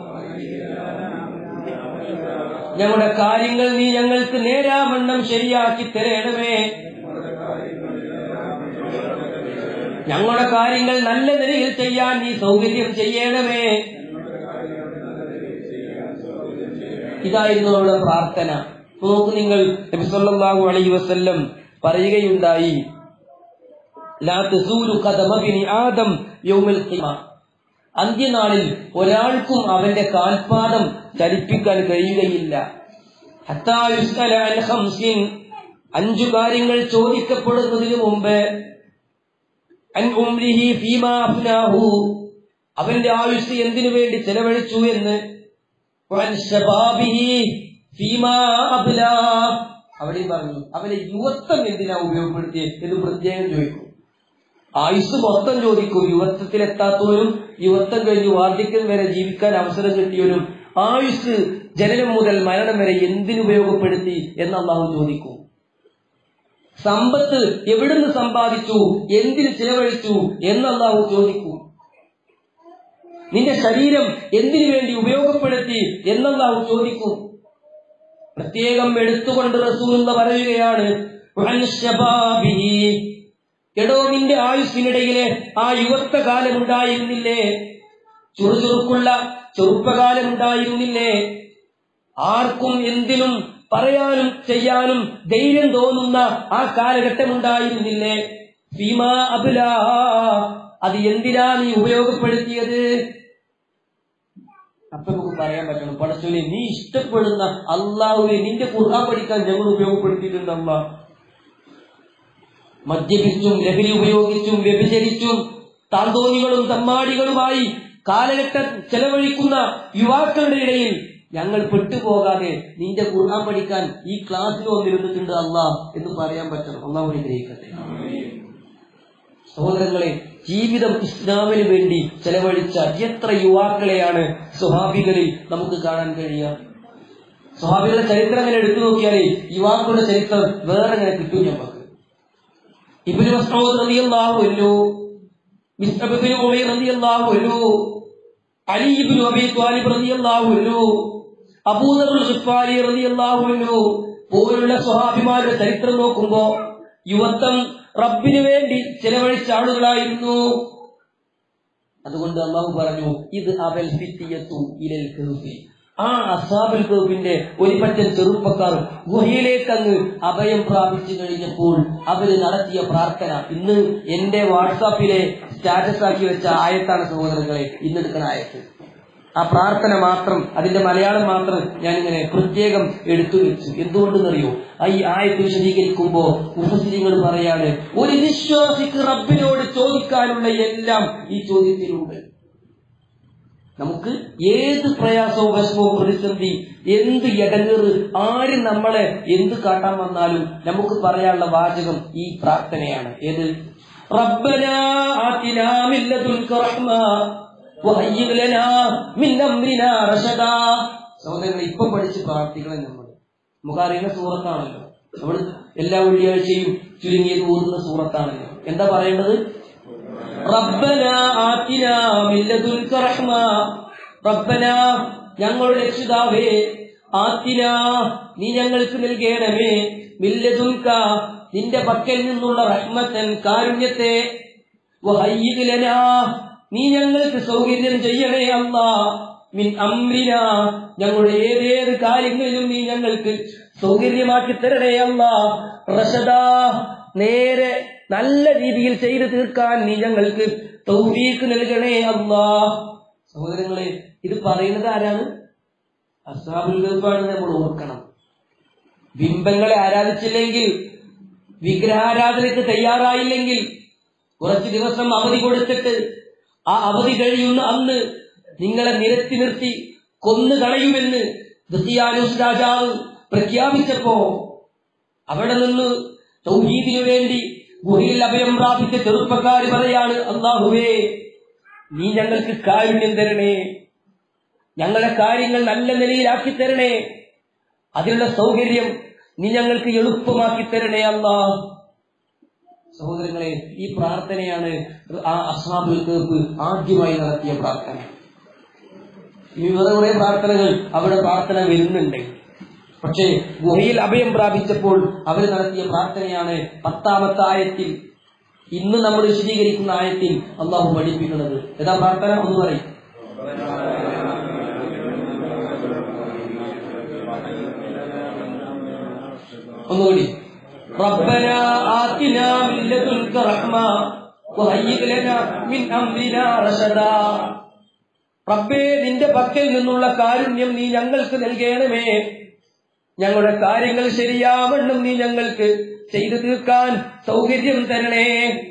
ഞങ്ങളുടെ കാര്യങ്ങൾ നീ ഞങ്ങൾക്ക് നേരാവണ്ണം ശരിയാക്കി തരണമേ ഞങ്ങളുടെ കാര്യങ്ങൾ നല്ല നിലയിൽ ചെയ്യാൻ നീ സൗകര്യം ചെയ്യണമേ ഇതായിരുന്നു അവരുടെ പ്രാർത്ഥന നോക്ക് നിങ്ങൾ നബി സല്ലല്ലാഹു അലൈഹി വസല്ലം പറയുകയുണ്ടായി ലാ തസൂലു ഖദമ ബിനി ആദം യൗമൽ ഖിയാമ അന്ത്യനാളിൽ ഒരാൾക്കും അവന്റെ കാൽപാദം ചലിപ്പിക്കാൻ കഴിയുകയില്ല ഹത്താ യുസ്അല അൻ ഖംസിൻ അഞ്ചു കാര്യങ്ങൾ ചോദിക്കപ്പെടുന്നതിന് മുമ്പ് അൻ ഉംരിഹി ഫീമാ അഫ്നാഹു അവന്റെ ആയുസ് എന്തിനു വേണ്ടി ചെലവഴിച്ചു എന്ന് വഅൻ ശബാബിഹി ഫീമാ അബ്ലാ അവിടെ പറഞ്ഞു അവന്റെ യുവത്വം എന്തിനാ ഉപയോഗപ്പെടുത്തിയത് എന്ന് പ്രത്യേകം ചോദിക്കും ആയുസ് മൊത്തം ചോദിക്കും യുവത്വത്തിലെത്താത്തവരും യുവത്വം കഴിഞ്ഞ് വാർദ്ധക്യം വരെ ജീവിക്കാൻ അവസരം കിട്ടിയവരും ആയുസ് ജനനം മുതൽ മരണം വരെ എന്തിനുപയോഗപ്പെടുത്തി എന്ന് അള്ളാഹു ചോദിക്കും സമ്പത്ത് എവിടുന്ന് സമ്പാദിച്ചു എന്തിന് ചിലവഴിച്ചു എന്ന് അള്ളാഹു ചോദിക്കും നിന്റെ ശരീരം എന്തിനു വേണ്ടി ഉപയോഗപ്പെടുത്തി എന്നല്ലാഹു ചോദിക്കും പ്രത്യേകം എടുത്തുകൊണ്ട് റസൂൽ എന്ന് പറയുകയാണ് "വഅൻ ശബാബിഹി." എടോ നിന്റെ ആയുസ്സിനിടയിലെ ആ യുവത്വ കാലം ഉണ്ടായിരുന്നില്ലേ ചുറുചുറുക്കുള്ള ചെറുപ്പകാലം ഉണ്ടായിരുന്നില്ലേ ആർക്കും എന്തിനും പറയാനും ചെയ്യാനും ധൈര്യം തോന്നുന്ന ആ കാലഘട്ടം ഉണ്ടായിരുന്നില്ലേ ഫീമാ അബുലാ അത് എന്തിനാ നീ ഉപയോഗപ്പെടുത്തിയത് അപ്പൊ നമുക്ക് പറയാൻ പറ്റണം പടച്ചോനെ നീ ഇഷ്ടപ്പെടുന്ന അള്ളാഹുവെ നിന്റെ ഖുർആൻ പഠിക്കാൻ ഞങ്ങൾ ഉപയോഗപ്പെടുത്തിയിട്ടുണ്ട് അമ്മ മദ്യപിച്ചും ലഹരി ഉപയോഗിച്ചും വ്യഭിചരിച്ചും താന്തോന്നികളും തമ്മാടികളുമായി കാലഘട്ടം ചെലവഴിക്കുന്ന യുവാക്കളുടെ ഇടയിൽ ഞങ്ങൾ പെട്ടുപോകാതെ നിന്റെ ഖുർആൻ പഠിക്കാൻ ഈ ക്ലാസ്സിൽ വന്നിരുന്നിട്ടുണ്ട് അള്ളാ എന്ന് പറയാൻ പറ്റണം അള്ളാഹു അനുഗ്രഹിക്കട്ടെ സഹോദരങ്ങളെ ജീവിതം ഇസ്ലാമിന് വേണ്ടി ചെലവഴിച്ച എത്ര യുവാക്കളെയാണ് സ്വഹാബികളിൽ നമുക്ക് കാണാൻ കഴിയുക സ്വഹാബികളുടെ ചരിത്രം അങ്ങനെ എടുത്തു നോക്കിയാലേ യുവാക്കളുടെ ചരിത്രം വേറെ അങ്ങനെ കിട്ടും നമുക്ക് ഇബ്നു മസ്ഊദ് റളിയല്ലാഹു അൻഹു മിസ്അബ് ഇബ്നു ഉമൈർ റളിയല്ലാഹു അൻഹു അലി ഇബ്നു അബീ ത്വാലിബ് റളിയല്ലാഹു അൻഹു അബൂദർ ഗിഫാരി റളിയല്ലാഹു അൻഹു പോലുള്ള സ്വഹാബിമാരുടെ ചരിത്രം നോക്കുമ്പോ യുവത്വം റബ്ബിനു വേണ്ടി ചെലവഴിച്ച ആളുകളായിരുന്നു അതുകൊണ്ട് അള്ളാഹു പറഞ്ഞു ഇത് അവൽ ഫിത്തിയത്തു ഇലൽ കഹ്ഫി ആ അസാബുൽ കഹ്ഫിന്റെ ഒരു പറ്റം ചെറുപ്പക്കാർ ഗുഹയിലേക്ക് അങ്ങ് അഭയം പ്രാപിച്ചു കഴിഞ്ഞപ്പോൾ അവര് നടത്തിയ പ്രാർത്ഥന ഇന്ന് എന്റെ വാട്സാപ്പിലെ സ്റ്റാറ്റസ് ആക്കി വെച്ച ആയത്താണ് സഹോദരങ്ങളെ ഇന്നെടുക്കുന്ന ആയത്ത് ആ പ്രാർത്ഥന മാത്രം അതിന്റെ മലയാളം മാത്രം ഞാനിങ്ങനെ പ്രത്യേകം എടുത്തു വെച്ചു എന്തുകൊണ്ടെന്നറിയോ ആ ഈ ആയത്ത് വിശദീകരിക്കുമ്പോ മുഫസിരികൾ പറയാണ് ഒരു വിശ്വാസിക്ക് റബ്ബിനോട് ചോദിക്കാനുള്ള എല്ലാം ഈ ചോദ്യത്തിലുണ്ട് നമുക്ക് ഏത് പ്രയാസവും വിഷമവും പ്രതിസന്ധി എന്ത് ഇടങ്ങേറ് ആര് നമ്മളെ എന്ത് കാട്ടാൻ വന്നാലും നമുക്ക് പറയാനുള്ള വാചകം ഈ പ്രാർത്ഥനയാണ് ഏത് റബ്ബന ആതിനാ മിൻ ലദുൻക റഹ്മ വഹയ്യിബ് ലനാ മിൻ അംരിനാ റഷദാ സഹോദരങ്ങൾ ഇപ്പം പഠിച്ച് പ്രാർത്ഥിക്കണം നമ്മൾ നമുക്കറിയുന്ന സൂറത്താണല്ലോ നമ്മൾ എല്ലാ വെള്ളിയാഴ്ചയും ചുരുങ്ങിയത് ഓതുന്ന സൂറത്താണല്ലോ എന്താ പറയേണ്ടത് റബ്ബന ആതിന മിൻ ലദുൻക റഹ്മ റബ്ബന ഞങ്ങളുടെ രക്ഷിതാവേ ആതിന നീ ഞങ്ങൾക്ക് നൽകണമേ മിൻ ലദുൻക നിന്റെ പക്കൽ നിന്നുള്ള റഹ്മത്തൻ കാരുണ്യത്തെ വഹയ്യിദ് ലനാ നീ ഞങ്ങൾക്ക് സൗകര്യം ചെയ്യണേ അല്ലാ മിൻ അംരിന ഞങ്ങളുടെ ഏതേത് കാര്യങ്ങളിലും നീ ഞങ്ങൾക്ക് സൗകര്യമാക്കി തരണേ അല്ലാ റഷദാ നേരെ നല്ല രീതിയിൽ ചെയ്തു തീർക്കാൻ നീ ഞങ്ങൾക്ക് തൗഫീക്ക് നൽകണേ അല്ലാ സഹോദരങ്ങളെ ഇത് പറയുന്നത് ആരാണ് അസാബുൽ ഗൾഫാണ് നമ്മൾ ഓർക്കണം ബിംബങ്ങളെ ആരാധിച്ചില്ലെങ്കിൽ വിഗ്രഹാരാധനയ്ക്ക് തയ്യാറായില്ലെങ്കിൽ കുറച്ച് ദിവസം അവധി കൊടുത്തിട്ട് ആ അവധി കഴിയുന്ന അന്ന് നിങ്ങളെ നിരത്തി നിർത്തി കൊന്നു കളയുമെന്ന് ദൃത്തിയാനുസ് രാജാവ് പ്രഖ്യാപിച്ചപ്പോ അവിടെ നിന്ന് തൗഹീദിനു വേണ്ടി ഗുഹയിൽ അഭയം പ്രാപിച്ച ചെറുപ്പക്കാർ പറയാണ് അള്ളാഹുവേ നീ ഞങ്ങൾക്ക് കാരുണ്യം തരണേ ഞങ്ങളുടെ കാര്യങ്ങൾ നല്ല നിലയിലാക്കി തരണേ അതിനുള്ള സൗകര്യം നീ ഞങ്ങൾക്ക് എളുപ്പമാക്കി തരണേ അല്ലാ സഹോദരങ്ങളെ ഈ പ്രാർത്ഥനയാണ് ആ അസ്ഹാബുൽ കഹ്ഫ് ആദ്യമായി നടത്തിയ പ്രാർത്ഥന ഇനി വേറെ കുറെ പ്രാർത്ഥനകൾ അവിടെ പ്രാർത്ഥന വരുന്നുണ്ട് പക്ഷേ ഗുഹയിൽ അഭയം പ്രാപിച്ചപ്പോൾ അവർ നടത്തിയ പ്രാർത്ഥനയാണ് പത്താമത്തെ ആയത്തിൽ ഇന്ന് നമ്മൾ വിശദീകരിക്കുന്ന ആയത്തിൽ അള്ളാഹു പഠിപ്പിക്കുന്നത് ഏതാ പ്രാർത്ഥന ഒന്ന് പറയും ഒന്നുകൂടി ربنا آتنا من لدنك رحمة وهيئ لنا من أمرنا رشدا റബ്ബേ നിന്റെ പക്കൽ നിന്നുള്ള കാരുണ്യം നീ ഞങ്ങൾക്ക് നൽകണമേ ഞങ്ങളുടെ കാര്യങ്ങൾ ശരിയാവണ്ണം നീ ഞങ്ങൾക്ക് ചെയ്തു തീർക്കാൻ സൗകര്യം തരണേ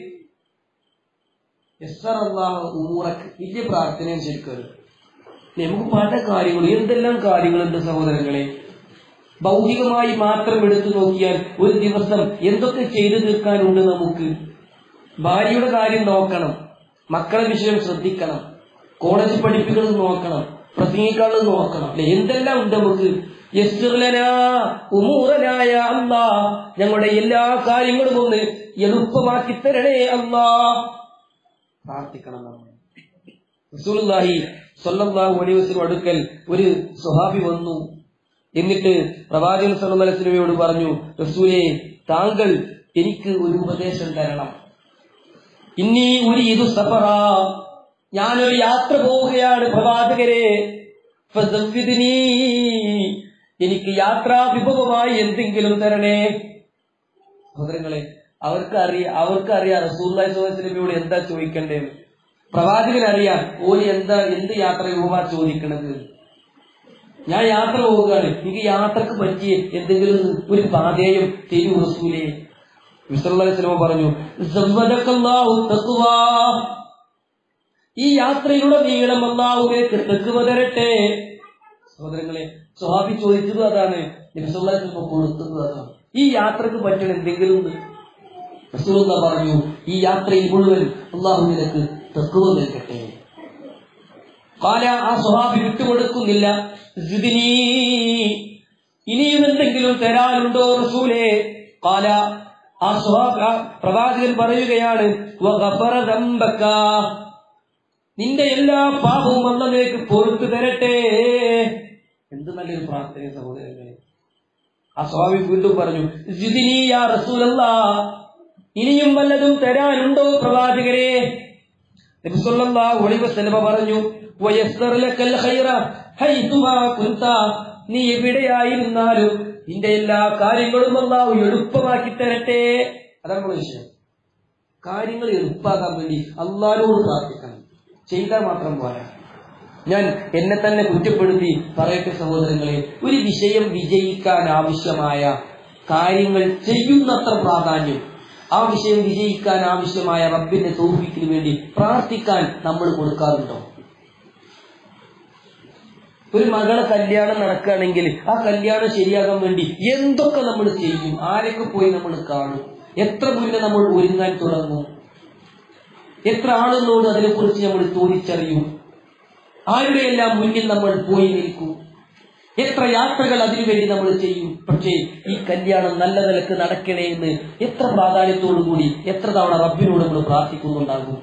ഊറക്ക് വലിയ പ്രാർത്ഥനയും ശരിക്കും നമുക്ക് പല കാര്യങ്ങളും എന്തെല്ലാം കാര്യങ്ങളുണ്ട് സഹോദരങ്ങളെ ഭൗതികമായി മാത്രം എടുത്തു നോക്കിയാൽ ഒരു ദിവസം എന്തൊക്കെ ചെയ്തു തീർക്കാനുണ്ട് നമുക്ക് ഭാര്യയുടെ കാര്യം നോക്കണം മക്കളെ വിഷയം ശ്രദ്ധിക്കണം കോളേജ് പഠിപ്പിക്കുന്നത് നോക്കണം പ്രസംഗിക്കാനുള്ളത് നോക്കണം അല്ലെ എന്തെല്ലാം ഉണ്ട് നമുക്ക് യസ്സുർലനാ ഉമൂറനായ അല്ലാ ഞങ്ങളുടെ എല്ലാ കാര്യങ്ങളും ഒന്ന് എളുപ്പമാക്കി തരണേ അല്ലാ പ്രാർത്ഥിക്കണം നമ്മൾ റസൂലുള്ളാഹി സ്വല്ലല്ലാഹു അലൈഹി വസല്ലം അടുക്കൽ ഒരു സ്വഹാബി വന്നു എന്നിട്ട് പ്രവാചകൻ സല്ലല്ലാഹു പറഞ്ഞു റസൂലെ താങ്കൾ എനിക്ക് ഒരു ഉപദേശം തരണം ഇന്നീ ഒരു ഇത് സഫറ ഞാനൊരു യാത്ര പോവുകയാണ് പ്രവാചകരെ ഫസവ്വിദ്നീ. എനിക്ക് യാത്രാ വിഭവമായി എന്തെങ്കിലും തരണേ സഹോദരങ്ങളെ അവർക്ക് അറിയാം അവർക്ക് അറിയാം റസൂല്ലായി സ്വലമിയോട് എന്താ ചോദിക്കണ്ടേന്ന് പ്രവാചകൻ അറിയാം ഓലി എന്താ എന്ത് യാത്ര വിഭവമാ ചോദിക്കണത് ഞാൻ യാത്ര പോവുകയാണ് എനിക്ക് യാത്രക്ക് പറ്റിയ എന്തെങ്കിലും ഒരു പാതേയം തരൂ റസൂലേ വിശ്വസിലമ പറഞ്ഞു "സവ്വദക്കല്ലാഹു തഖ്വാ." ഈ യാത്രയിലൂടെ നീളം അള്ളാഹുവിലേക്ക് തെക്കുവ തരട്ടെ സഹോദരങ്ങളെ സ്വഹാബി ചോദിച്ചത് അതാണ് നബിസ്വല്ലാസ്ലമ കൊടുത്തത് അതാണ് ഈ യാത്രക്ക് പറ്റണ എന്തെങ്കിലും ഉണ്ട് റസൂലുള്ള പറഞ്ഞു ഈ യാത്രയിൽ മുഴുവൻ അള്ളാഹു നിനക്ക് തെക്കുവ നൽകട്ടെ കാല ആ സ്വഹാബി വിട്ടുകൊടുക്കുന്നില്ല സിദ്നീ. ഇനിയും എന്തെങ്കിലും തരാനുണ്ടോ റസൂലേ കാല ആ സ്വഹാബ് ആ പ്രവാചകൻ പറയുകയാണ് "വഗഫറ ദംബക." നിന്റെ എല്ലാ പാപവും അന്നേക്ക് പൊറത്തു തരട്ടെ എന്ത് നല്ലൊരു പ്രാർത്ഥന സഹോദരങ്ങളെ ആ സ്വാമി വീണ്ടും പറഞ്ഞു "സിദ്നീ യാ റസൂലല്ലാ ഇനിയും വല്ലതും തരാനുണ്ടോ പ്രവാചകരെ നബി സല്ലല്ലാഹു അലൈഹി വസല്ലമ പറഞ്ഞു വയസ്സർ ലക്കൽ ഖൈറ ഹൈതുമാ കുൻത നീ എവിടെയായിരുന്നാലും നിന്റെ എല്ലാ കാര്യങ്ങളും അല്ലാഹു എളുപ്പമാക്കി തരട്ടെ അതാണ് നമ്മുടെ വിഷയം കാര്യങ്ങൾ എളുപ്പാക്കാൻ വേണ്ടി അള്ളാഹിനോട് പ്രാർത്ഥിക്കണം ചെയ്താൽ മാത്രം പോരാ ഞാൻ എന്നെ തന്നെ കുറ്റപ്പെടുത്തി പറയട്ടെ സഹോദരങ്ങളെ ഒരു വിഷയം വിജയിക്കാൻ ആവശ്യമായ കാര്യങ്ങൾ ചെയ്യുന്നത്ര പ്രാധാന്യം ആ വിഷയം വിജയിക്കാൻ ആവശ്യമായ റബ്ബിന്റെ തൗഫീക്കിന് വേണ്ടി പ്രാർത്ഥിക്കാൻ നമ്മൾ കൊടുക്കാറുണ്ടോ ഒരു മകളെ കല്യാണം നടക്കുകയാണെങ്കിൽ ആ കല്യാണം ശരിയാകാൻ വേണ്ടി എന്തൊക്കെ നമ്മൾ ചെയ്യും ആരൊക്കെ പോയി നമ്മൾ കാണും എത്ര മുന്നേ നമ്മൾ ഒരുങ്ങാൻ തുടങ്ങും എത്ര ആളുകളോട് അതിനെക്കുറിച്ച് നമ്മൾ ചോദിച്ചറിയും ആരുടെയെല്ലാം മുന്നിൽ നമ്മൾ പോയി നിൽക്കും എത്ര യാത്രകൾ അതിനുവേണ്ടി നമ്മൾ ചെയ്യും പക്ഷേ ഈ കല്യാണം നല്ല നിലക്ക് നടക്കണേ എന്ന് എത്ര പ്രാധാന്യത്തോടു കൂടി എത്ര തവണ റബ്ബിനോട് നമ്മൾ പ്രാർത്ഥിക്കുന്നുണ്ടാകും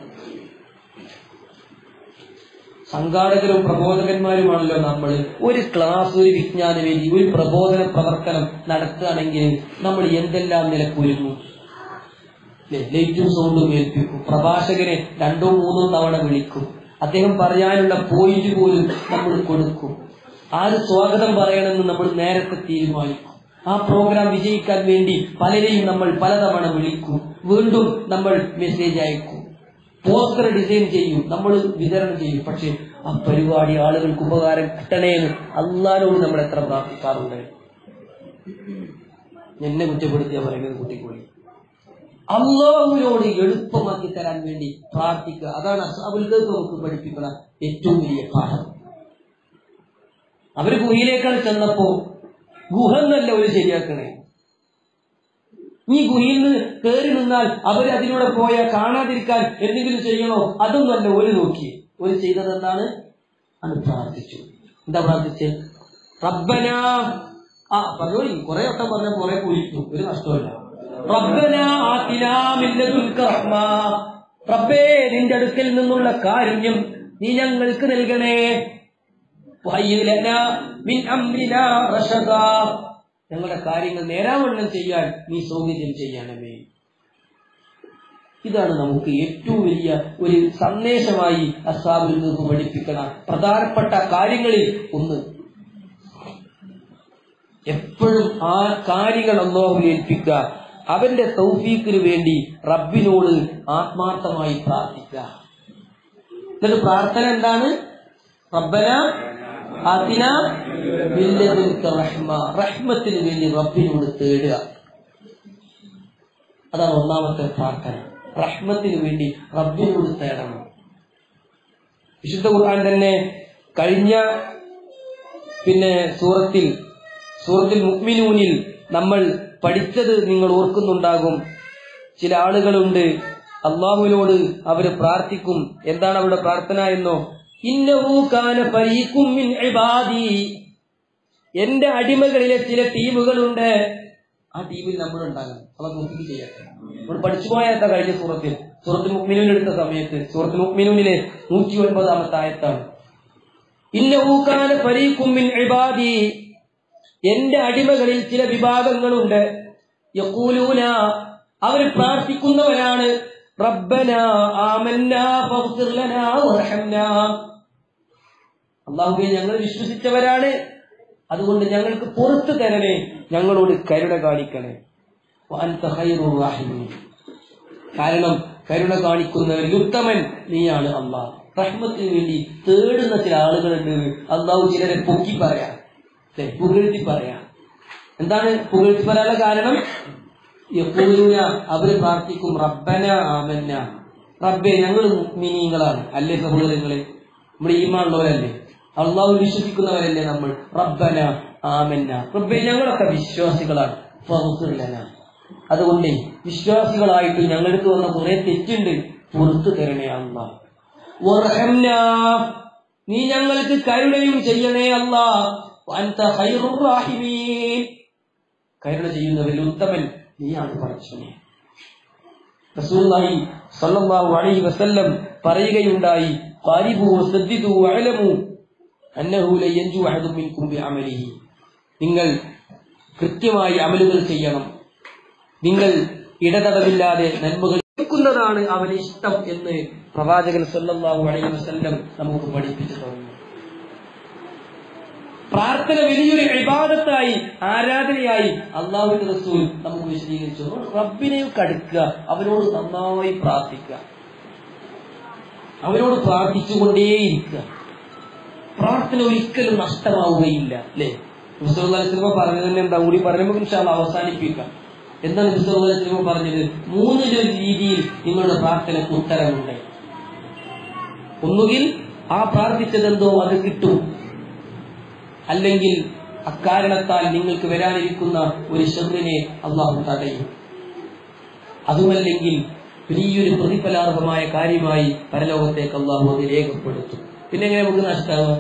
സംഘാടകരും പ്രബോധകന്മാരുമാണല്ലോ നമ്മൾ ഒരു ക്ലാസ് ഒരു വിജ്ഞാന വേദി ഒരു പ്രബോധന പ്രവർത്തനം നടത്തുകയാണെങ്കിൽ നമ്മൾ എന്തെല്ലാം നിലക്കൊരുങ്ങും ല്ലേ? ലൈറ്റും സൗണ്ടും ഏൽപ്പിക്കും പ്രഭാഷകനെ രണ്ടോ മൂന്നോ തവണ വിളിക്കും അദ്ദേഹം പറയാനുള്ള പോയിന്റ് പോലും നമ്മൾ കൊടുക്കും ആര് സ്വാഗതം പറയണമെന്ന് നമ്മൾ നേരത്തെ തീരുമാനിക്കും ആ പ്രോഗ്രാം വിജയിക്കാൻ വേണ്ടി പലരെയും നമ്മൾ പലതവണ വിളിക്കും വീണ്ടും നമ്മൾ മെസ്സേജ് അയക്കും പോസ്റ്റർ ഡിസൈൻ ചെയ്യും നമ്മൾ വിതരണം ചെയ്യും പക്ഷെ ആ പരിപാടി ആളുകൾക്ക് ഉപകാരം കിട്ടണേ എന്ന് അള്ളാനോട് നമ്മൾ എത്ര പ്രാർത്ഥിക്കാറുണ്ട് എന്നെ കുറ്റപ്പെടുത്തിയ പറയുന്നത് കുട്ടിക്കോളി അള്ളാഹുവിനോട് എളുപ്പമാക്കി തരാൻ വേണ്ടി പ്രാർത്ഥിക്കുക അതാണ് അസാബുൽക്ക് നമുക്ക് പഠിപ്പിക്കുന്ന ഏറ്റവും വലിയ പാഠം അവര് ഗുഹയിലേക്കാണ് ചെന്നപ്പോ ഗുഹ എന്നല്ല ഒരു ശരിയാക്കണേ ഈ ഗുഹയിൽ നിന്ന് കയറി നിന്നാൽ അവർ അതിലൂടെ പോയാൽ കാണാതിരിക്കാൻ എന്തെങ്കിലും ചെയ്യണോ അതൊന്നുമല്ല ഒരു നോക്കി ഒരു ചെയ്തത് എന്താണ് അത് പ്രാർത്ഥിച്ചു എന്താ പ്രാർത്ഥിച്ച് റബ്ബന ആ പറഞ്ഞോളി കുറെ വട്ടം പറഞ്ഞ കുറെ കുളിക്കും ഒരു നഷ്ടമല്ല റബ്ബന ആതിനാ മിൻ ലദുൻക റഹ്മ റബ്ബേ നിന്റെ അടുക്കൽ നിന്നുള്ള കാരുണ്യം നീ ഞങ്ങൾക്ക് നൽകണേ വഹയ്യ് ലനാ മിൻ അംരിനാ റഷദാ ഞങ്ങളുടെ കാര്യങ്ങൾ നേരാവണ്ണം ചെയ്യാൻ നീ സൗകര്യം ചെയ്യണമേ ഇതാണ് നമുക്ക് ഏറ്റവും വലിയ ഒരു സന്ദേശമായി അസാബിൽ നിന്ന് പഠിപ്പിക്കണ പ്രധാനപ്പെട്ട കാര്യങ്ങളിൽ ഒന്ന് എപ്പോഴും ആ കാര്യങ്ങൾ അള്ളാഹുവിൽ ഏൽപ്പിക്കുക അവന്റെ തൗഫീക്കിന് വേണ്ടി റബ്ബിനോട് ആത്മാർത്ഥമായി പ്രാർത്ഥിക്കുക എന്നിട്ട് പ്രാർത്ഥന എന്താണ് റബ്ബന ആതിന മില്ലദുൻക റഹ്മ റഹ്മത്തിന് വേണ്ടി റബ്ബിനോട് തേടുക അതാണ് ഒന്നാമത്തെ പ്രാർത്ഥന റഹ്മത്തിന് വേണ്ടി റബ്ബിനോട് തേടണം വിശുദ്ധ ഖുർആൻ തന്നെ കഴിഞ്ഞ പിന്നെ സൂറത്തിൽ സൂറത്തിൽ മുക്മിനൂനിൽ നമ്മൾ പഠിച്ചത് നിങ്ങൾ ഓർക്കുന്നുണ്ടാകും ചില ആളുകളുണ്ട് അള്ളാഹുവിനോട് അവര് പ്രാർത്ഥിക്കും എന്താണ് അവരുടെ പ്രാർത്ഥന എന്നോ ഇന്നഹു കാന ഫരീഖും മിൻ ഇബാദി എന്റെ അടിമകളിലെ ചില ടീമുകളുണ്ട് ആ ടീമിൽ നമ്മൾ ഉണ്ടാകണം അവ നോക്കി ചെയ്യട്ടെ നമ്മൾ പഠിച്ചു പോയാത്ത കഴിഞ്ഞ സൂറത്തിൽ സൂറത്ത് മുക്മിനൂൻ എടുത്ത സമയത്ത് സൂറത്ത് മുക്മിനൂനിലെ നൂറ്റി ഒൻപതാമത്തെ ആയത്താണ് ഇന്നഹു കാന ഫരീഖും മിൻ ഇബാദി എന്റെ അടിമകളിൽ ചില വിഭാഗങ്ങളുണ്ട് യഖൂലൂന അവർ പ്രാർത്ഥിക്കുന്നവരാണ് റബ്ബന ആമന്നാ ഫഗ്ഫിർ ലനാ വർഹംനാ അള്ളാഹുവെ ഞങ്ങൾ വിശ്വസിച്ചവരാണ് അതുകൊണ്ട് ഞങ്ങൾക്ക് പുറത്തു തരണേ ഞങ്ങളോട് കരുണ കാണിക്കണേ വഅൻത ഖൈറുർ റാഹിമീൻ. കാരണം കരുണ കാണിക്കുന്നവരിൽ ഉത്തമൻ നീയാണ് അള്ളാഹ് റഹ്മത്തിന് വേണ്ടി തേടുന്ന ചില ആളുകളുണ്ട് അള്ളാഹു ചിലരെ പൊക്കി പറയാം അല്ലെ പുകഴ്ത്തി പറയാം എന്താണ് പുകഴ്ത്തി പറയാനുള്ള കാരണം യഖൂലൂന അവര് പ്രാർത്ഥിക്കും റബ്ബന ആമന്ന റബ്ബെ ഞങ്ങൾ മിനിങ്ങളാണ് അല്ലേ സഹോദരങ്ങളെ നമ്മുടെ ഈമാനുള്ളവരല്ലേ അള്ളാഹു വിശ്വസിക്കുന്നവരല്ലേ നമ്മൾ റബ്ബന ആമന്ന റബ്ബെ ഞങ്ങളൊക്കെ വിശ്വാസികളാണ് ഫഗ്ഫിർ ലനാ. അതുകൊണ്ട് വിശ്വാസികളായിട്ട് ഞങ്ങൾക്ക് വന്ന കുറെ തെറ്റുണ്ട് പുറത്തു തരണേ അല്ല വർഹംനാ. നീ ഞങ്ങൾക്ക് കരുണയും ചെയ്യണേ അല്ല വഅൻത ഖൈറുർ റാഹിമീൻ. കരുണ ചെയ്യുന്നവരിൽ ഉത്തമൻ നീയാണ് പറച്ചനെ റസൂലുള്ളാഹി സ്വല്ലല്ലാഹു അലൈഹി വസല്ലം പറയുകയുണ്ടായി ഖാരിബു വസദ്ദിദു വഅലമു അന്നഹു ലൻ യൻജു അഹദും മിൻകും ബിഅമലിഹി നിങ്ങൾ കൃത്യമായി അമലുകൾ ചെയ്യണം നിങ്ങൾ ഇടതടവില്ലാതെ നന്മകൾ ക്കുന്നതാണ് അവന് ഇഷ്ടം എന്ന് പ്രവാചകൻ സല്ലല്ലാഹു അലൈഹി വസല്ലം നമുക്ക് പഠിപ്പിച്ചു തന്നു പ്രാർത്ഥന വലിയൊരു ഇബാദത്തായി ആരാധനയായി അള്ളാഹുവിന്റെ റസൂൽ നമുക്ക് വിശദീകരിച്ചു റബ്ബിനെ കടുക്കുക അവനോട് നന്നായി പ്രാർത്ഥിക്കുക അവനോട് പ്രാർത്ഥിച്ചുകൊണ്ടേയിരിക്കുക പ്രാർത്ഥന ഒരിക്കലും നഷ്ടമാവുകയില്ല അല്ലേ സിനിമ പറഞ്ഞത് തന്നെ എന്താ കൂടി പറഞ്ഞ നമുക്ക് ഇൻഷാല്ല അവസാനിപ്പിക്കാം എന്താണ് സിനിമ പറഞ്ഞത് മൂന്ന് രീതിയിൽ നിങ്ങളുടെ പ്രാർത്ഥനയ്ക്ക് ഉത്തരമുണ്ട് ഒന്നുകിൽ ആ പ്രാർത്ഥിച്ചതെന്തോ അത് കിട്ടും അല്ലെങ്കിൽ അക്കാരണത്താൽ നിങ്ങൾക്ക് വരാനിരിക്കുന്ന ഒരു ഷെറിനെ അള്ളാഹു തടയും അതുമല്ലെങ്കിൽ വലിയൊരു പ്രതിഫലാർഹമായ കാര്യമായി പരലോകത്തേക്ക് അള്ളാഹു അത് രേഖപ്പെടുത്തും പിന്നെ എങ്ങനെ നമുക്ക് നഷ്ടമാവുക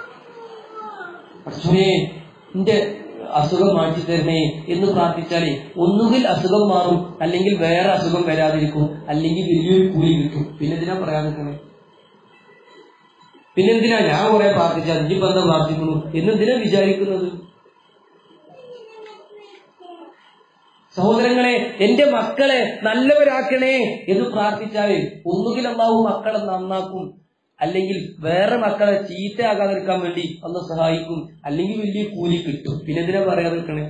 പക്ഷേ എന്റെ അസുഖം മാറ്റി തരണേ എന്ന് പ്രാർത്ഥിച്ചാലേ ഒന്നുകിൽ അസുഖം മാറും അല്ലെങ്കിൽ വേറെ അസുഖം വരാതിരിക്കും അല്ലെങ്കിൽ വലിയൊരു കൂലി കിട്ടും പിന്നെ എന്തിനാ പറയാൻ നിൽക്കണേ പിന്നെന്തിനാ ഞാൻ കുറെ പ്രാർത്ഥിച്ച അഞ്ചു ബന്ധം പ്രാർത്ഥിക്കുന്നു എന്നെന്തിനാ വിചാരിക്കുന്നത് സഹോദരങ്ങളെ എന്റെ മക്കളെ നല്ലവരാക്കണേ എന്ന് പ്രാർത്ഥിച്ചാല് ഒന്നുകിൽ അള്ളാഹു മക്കളെ നന്നാക്കും അല്ലെങ്കിൽ വേറെ മക്കളെ ചീത്തയാകാതിരിക്കാൻ വേണ്ടി അന്ന് സഹായിക്കും അല്ലെങ്കിൽ വലിയ കൂലി കിട്ടും പിന്നെന്തിനാ പറയാതെ നിൽക്കണേ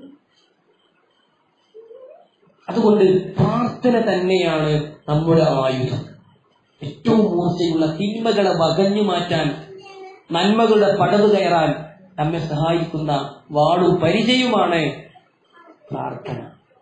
അതുകൊണ്ട് പ്രാർത്ഥന തന്നെയാണ് നമ്മുടെ ആയുധം ഏറ്റവും മൂർച്ചയുള്ള തിന്മകളെ വകഞ്ഞു മാറ്റാൻ നന്മകളുടെ പടവ് കയറാൻ നമ്മെ സഹായിക്കുന്ന വാളും പരിചയവുമാണ് പ്രാർത്ഥന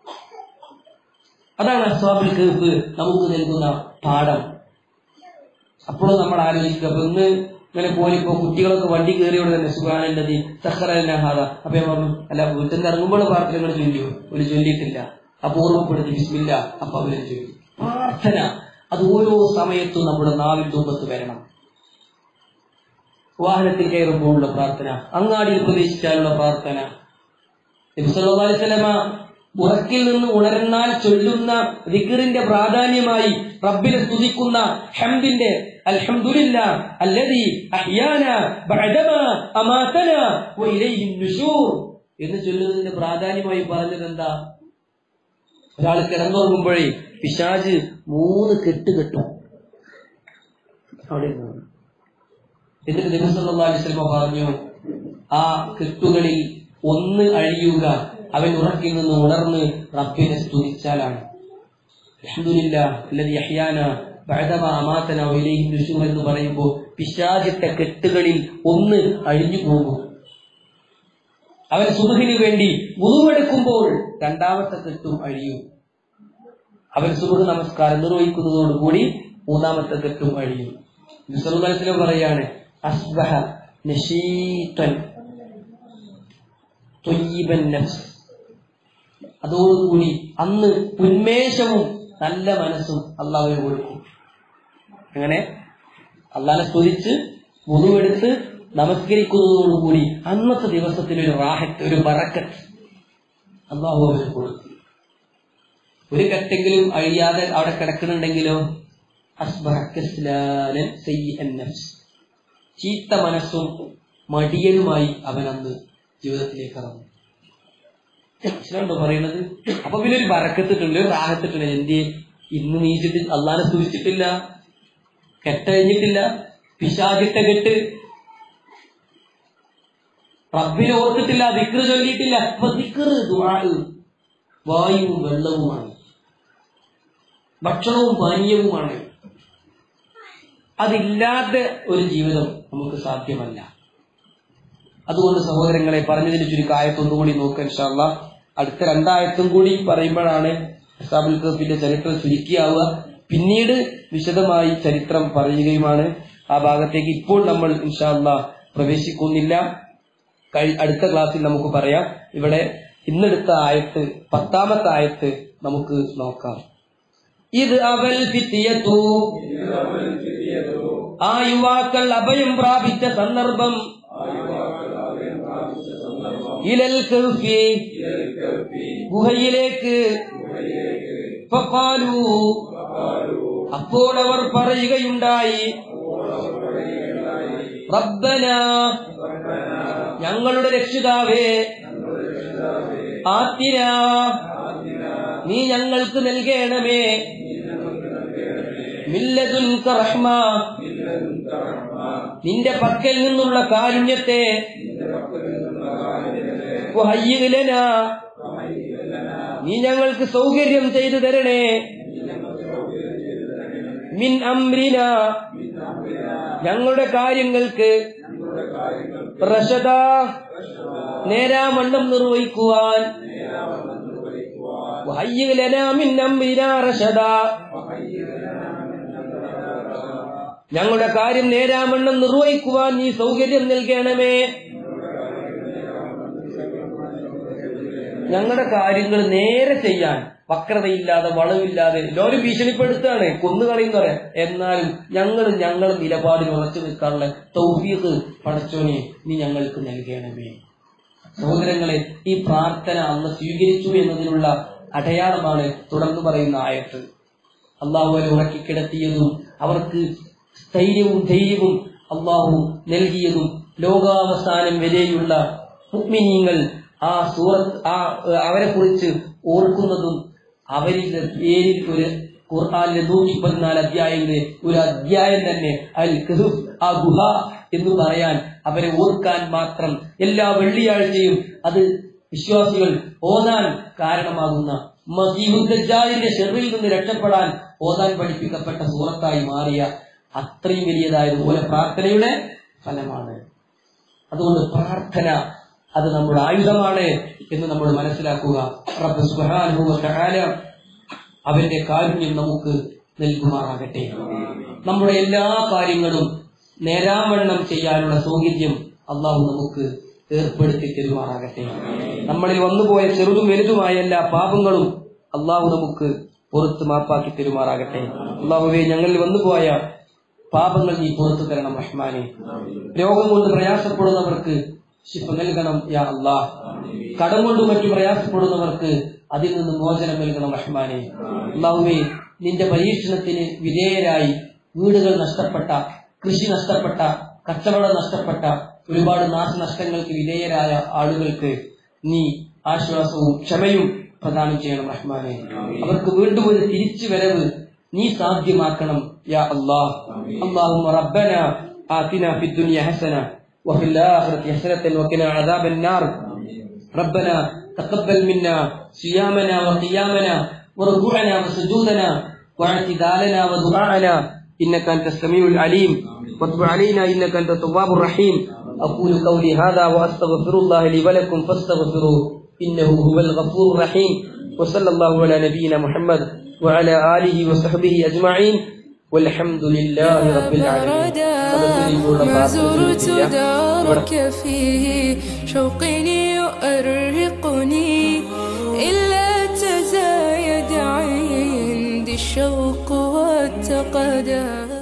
അതാണ് അസ്വാബിൽ കേപ്പ് നമുക്ക് നൽകുന്ന പാഠം അപ്പോഴും നമ്മൾ ആലോചിക്കുക അപ്പൊ ഇന്ന് ഇങ്ങനെ പോലിപ്പോ കുട്ടികളൊക്കെ വണ്ടി കയറിയോടെ തന്നെ സുഖാനല്ലതി സഹറഹാദ അപ്പൊ ഞാൻ പറഞ്ഞു അല്ല വീട്ടിൽ നിന്ന് ഇറങ്ങുമ്പോൾ പ്രാർത്ഥനകൾ ചൊല്ലിയോ ഒരു ചൊല്ലിയിട്ടില്ല അപ്പൊ ഓർമ്മപ്പെടുത്തി ബിസ്മില്ല അപ്പൊ അവര് ചൊല്ലി പ്രാർത്ഥന അത് ഓരോ സമയത്തും നമ്മുടെ നാവിൽ തുമ്പത്ത് വരണം വാഹനത്തിൽ കയറുമ്പോഴുള്ള പ്രാർത്ഥന അങ്ങാടിയിൽ പ്രതീക്ഷിച്ചാലുള്ള പ്രാർത്ഥന നബിസല്ലാസ്ലമ ഉറക്കിൽ നിന്ന് ഉണർന്നാൽ ചൊല്ലുന്ന ദിക്കറിന്റെ പ്രാധാന്യമായി റബ്ബിനെ സ്തുതിക്കുന്ന ഹംദിന്റെ അൽഹംദുലില്ല അല്ലദി അഹ്യാന ബഅദമ അമാതന വഇലൈഹി നുശൂർ എന്ന് ചൊല്ലുന്നതിന്റെ പ്രാധാന്യമായി പറഞ്ഞത് എന്താ ഒരാൾ കിടന്നുറങ്ങുമ്പോഴേ പിശാജ് മൂന്ന് കെട്ട് കെട്ടും അവിടെ ഇരുന്നു. എന്നിട്ട് നബിസല്ലാസ്ലമ പറഞ്ഞു ആ കെട്ടുകളിൽ ഒന്ന് അഴിയുക അവൻ ഉറക്കിൽ നിന്ന് ഉണർന്ന് റബ്ബിനെ സ്തുതിച്ചാലാണ് അൽഹംദുലില്ല അല്ലദി അഹ്യാന ബഅദമ അമാതന വഇലൈഹി നുശൂർ എന്ന് പറയുമ്പോൾ പിശാചിന്റെ കെട്ടുകളിൽ ഒന്ന് അഴിഞ്ഞു പോകും അവൻ സുബഹിന് വേണ്ടി മുതുവെടുക്കുമ്പോൾ രണ്ടാമത്തെ കെട്ടും അഴിയും അവൻ സുബഹ് നമസ്കാരം നിർവഹിക്കുന്നതോടുകൂടി മൂന്നാമത്തെ കെട്ടും അഴിയും വിസർഗത്തിലും പറയാണ് അസ്ബഹ നശീത്തൻ ത്വയ്യിബൻ നഫ്സ് അതോടുകൂടി അന്ന് ഉന്മേഷവും നല്ല മനസ്സും അള്ളാഹുവിന് കൊടുക്കും അങ്ങനെ അള്ളാഹിനെ സ്തുതിച്ച് മുതുവെടുത്ത് നമസ്കരിക്കുന്നതോടുകൂടി അന്നത്തെ ദിവസത്തിൽ ഒരു റാഹത്ത് ഒരു ബറക്കത്ത് അള്ളാഹു അവന് കൊടുക്കും ഒരു കെട്ടെങ്കിലും അഴിയാതെ അവിടെ കിടക്കുന്നുണ്ടെങ്കിലോ അസ്ബഹ കസ്ലാനൻ സയ്യിഅൻ നഫ്സ്. ചീത്ത മനസ്സും മടിയനുമായി അവൻ അന്ന് ജീവിതത്തിലേക്ക് ഇറങ്ങും മനസ്സിലുണ്ടോ പറയണത് അപ്പൊ പിന്നെ ഒരു ബറക്കത്തിട്ടുണ്ട് ഒരു റാഹത്തിട്ടുണ്ട് എന്ത് ഇന്ന് നീച്ചിട്ട് അള്ളാനെ സ്തുതിച്ചിട്ടില്ല കെട്ടഴിഞ്ഞിട്ടില്ല പിശാചിട്ട കെട്ട് റബ്ബിനെ ഓർത്തിട്ടില്ല ദിക്റ് ചൊല്ലിയിട്ടില്ല അപ്പൊ ദിക്റ് ദുആഅ് വായുവും വെള്ളവുമാണ് ഭക്ഷണവും പാനീയവുമാണ് അതില്ലാത്ത ഒരു ജീവിതം നമുക്ക് സാധ്യമല്ല അതുകൊണ്ട് സഹോദരങ്ങളെ പറഞ്ഞതിന് ചുരുക്കം ആയത്തൊന്നുകൂടി നോക്കുക ഇൻഷാല്ല അടുത്ത രണ്ടായത്തും കൂടി പറയുമ്പോഴാണ് ഇസ്ലാമുൽ കഫിന്റെ ചരിത്രം ചുരുക്കിയാവുക പിന്നീട് വിശദമായി ചരിത്രം പറയുകയുമാണ് ആ ഭാഗത്തേക്ക് ഇപ്പോൾ നമ്മൾ ഇൻഷാല്ല പ്രവേശിക്കുന്നില്ല കഴി- അടുത്ത ക്ലാസ്സിൽ നമുക്ക് പറയാം ഇവിടെ ഇന്നെടുത്ത ആയത്ത് പത്താമത്തെ ആയത്ത് നമുക്ക് നോക്കാം ഇത് അവൽ ഫിത്തിയത്തു ആ യുവാക്കൾ അഭയം പ്രാപിച്ച സന്ദർഭം ഇലൽ കഹ്ഫി ഗുഹയിലേക്ക് ഫഖാലു അപ്പോൾ അവർ പറയുകയുണ്ടായി റബ്ബന ഞങ്ങളുടെ രക്ഷിതാവേ ആത്തിന നീ ഞങ്ങൾക്ക് നൽകണമേ മില്ലതുൻക റഹ്മ നിന്റെ പക്കൽ നിന്നുള്ള കാരുണ്യത്തെ വഹയ്യിഗ് ലനാ. നീ ഞങ്ങൾക്ക് സൗകര്യം ചെയ്തു തരണേ മിൻ അംരിന ഞങ്ങളുടെ കാര്യങ്ങൾക്ക് റഷദ നേരാമണ്ണം നിർവഹിക്കുവാൻ വഹയ്യിഗ് ലനാ മിൻ അംരിന റഷദ ഞങ്ങളുടെ കാര്യം നേരാമണ്ണം നിർവഹിക്കുവാൻ നീ സൗകര്യം നൽകണമേ ഞങ്ങളുടെ കാര്യങ്ങൾ നേരെ ചെയ്യാൻ വക്രതയില്ലാതെ വളവില്ലാതെ എല്ലാവരും ഭീഷണിപ്പെടുത്താണ് കൊന്നുകളയുന്ന പറയാം എന്നാലും ഞങ്ങൾ ഞങ്ങളുടെ നിലപാടിൽ ഉറച്ചു നിൽക്കാനുള്ള തൗഫീഖ് പടച്ചോനെ നീ ഞങ്ങൾക്ക് നൽകണമേ സഹോദരങ്ങളെ ഈ പ്രാർത്ഥന അന്ന് സ്വീകരിച്ചു എന്നതിനുള്ള അടയാളമാണ് തുടർന്ന് പറയുന്ന ആയത്ത് അള്ളാഹു അവരെ ഉറക്കിക്കിടത്തിയതും അവർക്ക് സ്ഥൈര്യവും ധൈര്യവും അള്ളാഹു നൽകിയതും ലോകാവസാനം വരെയുള്ള മുഗ്മിനീങ്ങൾ ആ സൂറത്ത് ആ അവരെ കുറിച്ച് ഓർക്കുന്നതും അവരുടെ പേരിൽ ഒരു ഖുർആാനിലെ നൂറ്റി പതിനാല് അധ്യായങ്ങളിലെ ഒരു അധ്യായം തന്നെ അൽ കഹുഫ് ആ ഗുഹ എന്ന് പറയാൻ അവരെ ഓർക്കാൻ മാത്രം എല്ലാ വെള്ളിയാഴ്ചയും അത് വിശ്വാസികൾ ഓതാൻ കാരണമാകുന്ന മസീഹുദ്ദാലിന്റെ ഷെറിൽ നിന്ന് രക്ഷപ്പെടാൻ ഓതാൻ പഠിപ്പിക്കപ്പെട്ട സൂറത്തായി മാറിയ അത്രയും വലിയതായതുപോലെ പ്രാർത്ഥനയുടെ ഫലമാണ് അതുകൊണ്ട് പ്രാർത്ഥന അത് നമ്മുടെ ആയുധമാണ് എന്ന് നമ്മൾ മനസ്സിലാക്കുക റബ്ബ് സുബ്ഹാനഹു വ തആല അവന്റെ കാരുണ്യം നമുക്ക് നൽകുമാറാകട്ടെ നമ്മുടെ എല്ലാ കാര്യങ്ങളും നേരാവണ്ണം ചെയ്യാനുള്ള സൗകര്യം അള്ളാഹു നമുക്ക് ഏർപ്പെടുത്തി തരുമാറാകട്ടെ നമ്മളിൽ വന്നുപോയ ചെറുതും വലുതുമായ എല്ലാ പാപങ്ങളും അള്ളാഹു നമുക്ക് പുറത്ത് മാപ്പാക്കി തരുമാറാകട്ടെ അള്ളാഹുവെ ഞങ്ങളിൽ വന്നുപോയ പാപങ്ങൾ നീ പുറത്തു തരണം റഹ്മാനെ രോഗം കൊണ്ട് പ്രയാസപ്പെടുന്നവർക്ക് ശിഫ നൽകണം യാ അള്ളാഹ് കടം കൊണ്ട് മറ്റു പ്രയാസപ്പെടുന്നവർക്ക് അതിൽ നിന്ന് മോചനം നൽകണം റഹ്മാനെ അള്ളാഹുവെ നിന്റെ പരീക്ഷണത്തിന് വിധേയരായി വീടുകൾ നഷ്ടപ്പെട്ട കൃഷി നഷ്ടപ്പെട്ട കച്ചവടം നഷ്ടപ്പെട്ട ഒരുപാട് നാശനഷ്ടങ്ങൾക്ക് വിധേയരായ ആളുകൾക്ക് നീ ആശ്വാസവും ക്ഷമയും പ്രദാനം ചെയ്യണം റഹ്മാനെ അവർക്ക് വീണ്ടും ഒരു തിരിച്ചു വരവ് നീ സാധ്യമാക്കണം യാ അള്ളാഹ് اللهم ربنا آتنا في الدنيا حسنة وفي الآخرة حسنة وقنا عذاب النار ربنا تقبل منا صيامنا وقيامنا وركوعنا وسجودنا واعتدالنا ودعاءنا إنك أنت السميع العليم وتب علينا إنك أنت التواب الرحيم أقول قولي هذا وأستغفر الله لي ولكم فاستغفروه إنه هو الغفور الرحيم وصلى الله على نبينا محمد وعلى آله وصحبه أجمعين والحمد لله رب العالمين
أبدا ما زرت دارك فيه شوقي يؤرقني إلا تزايد عندي الشوق والتقدم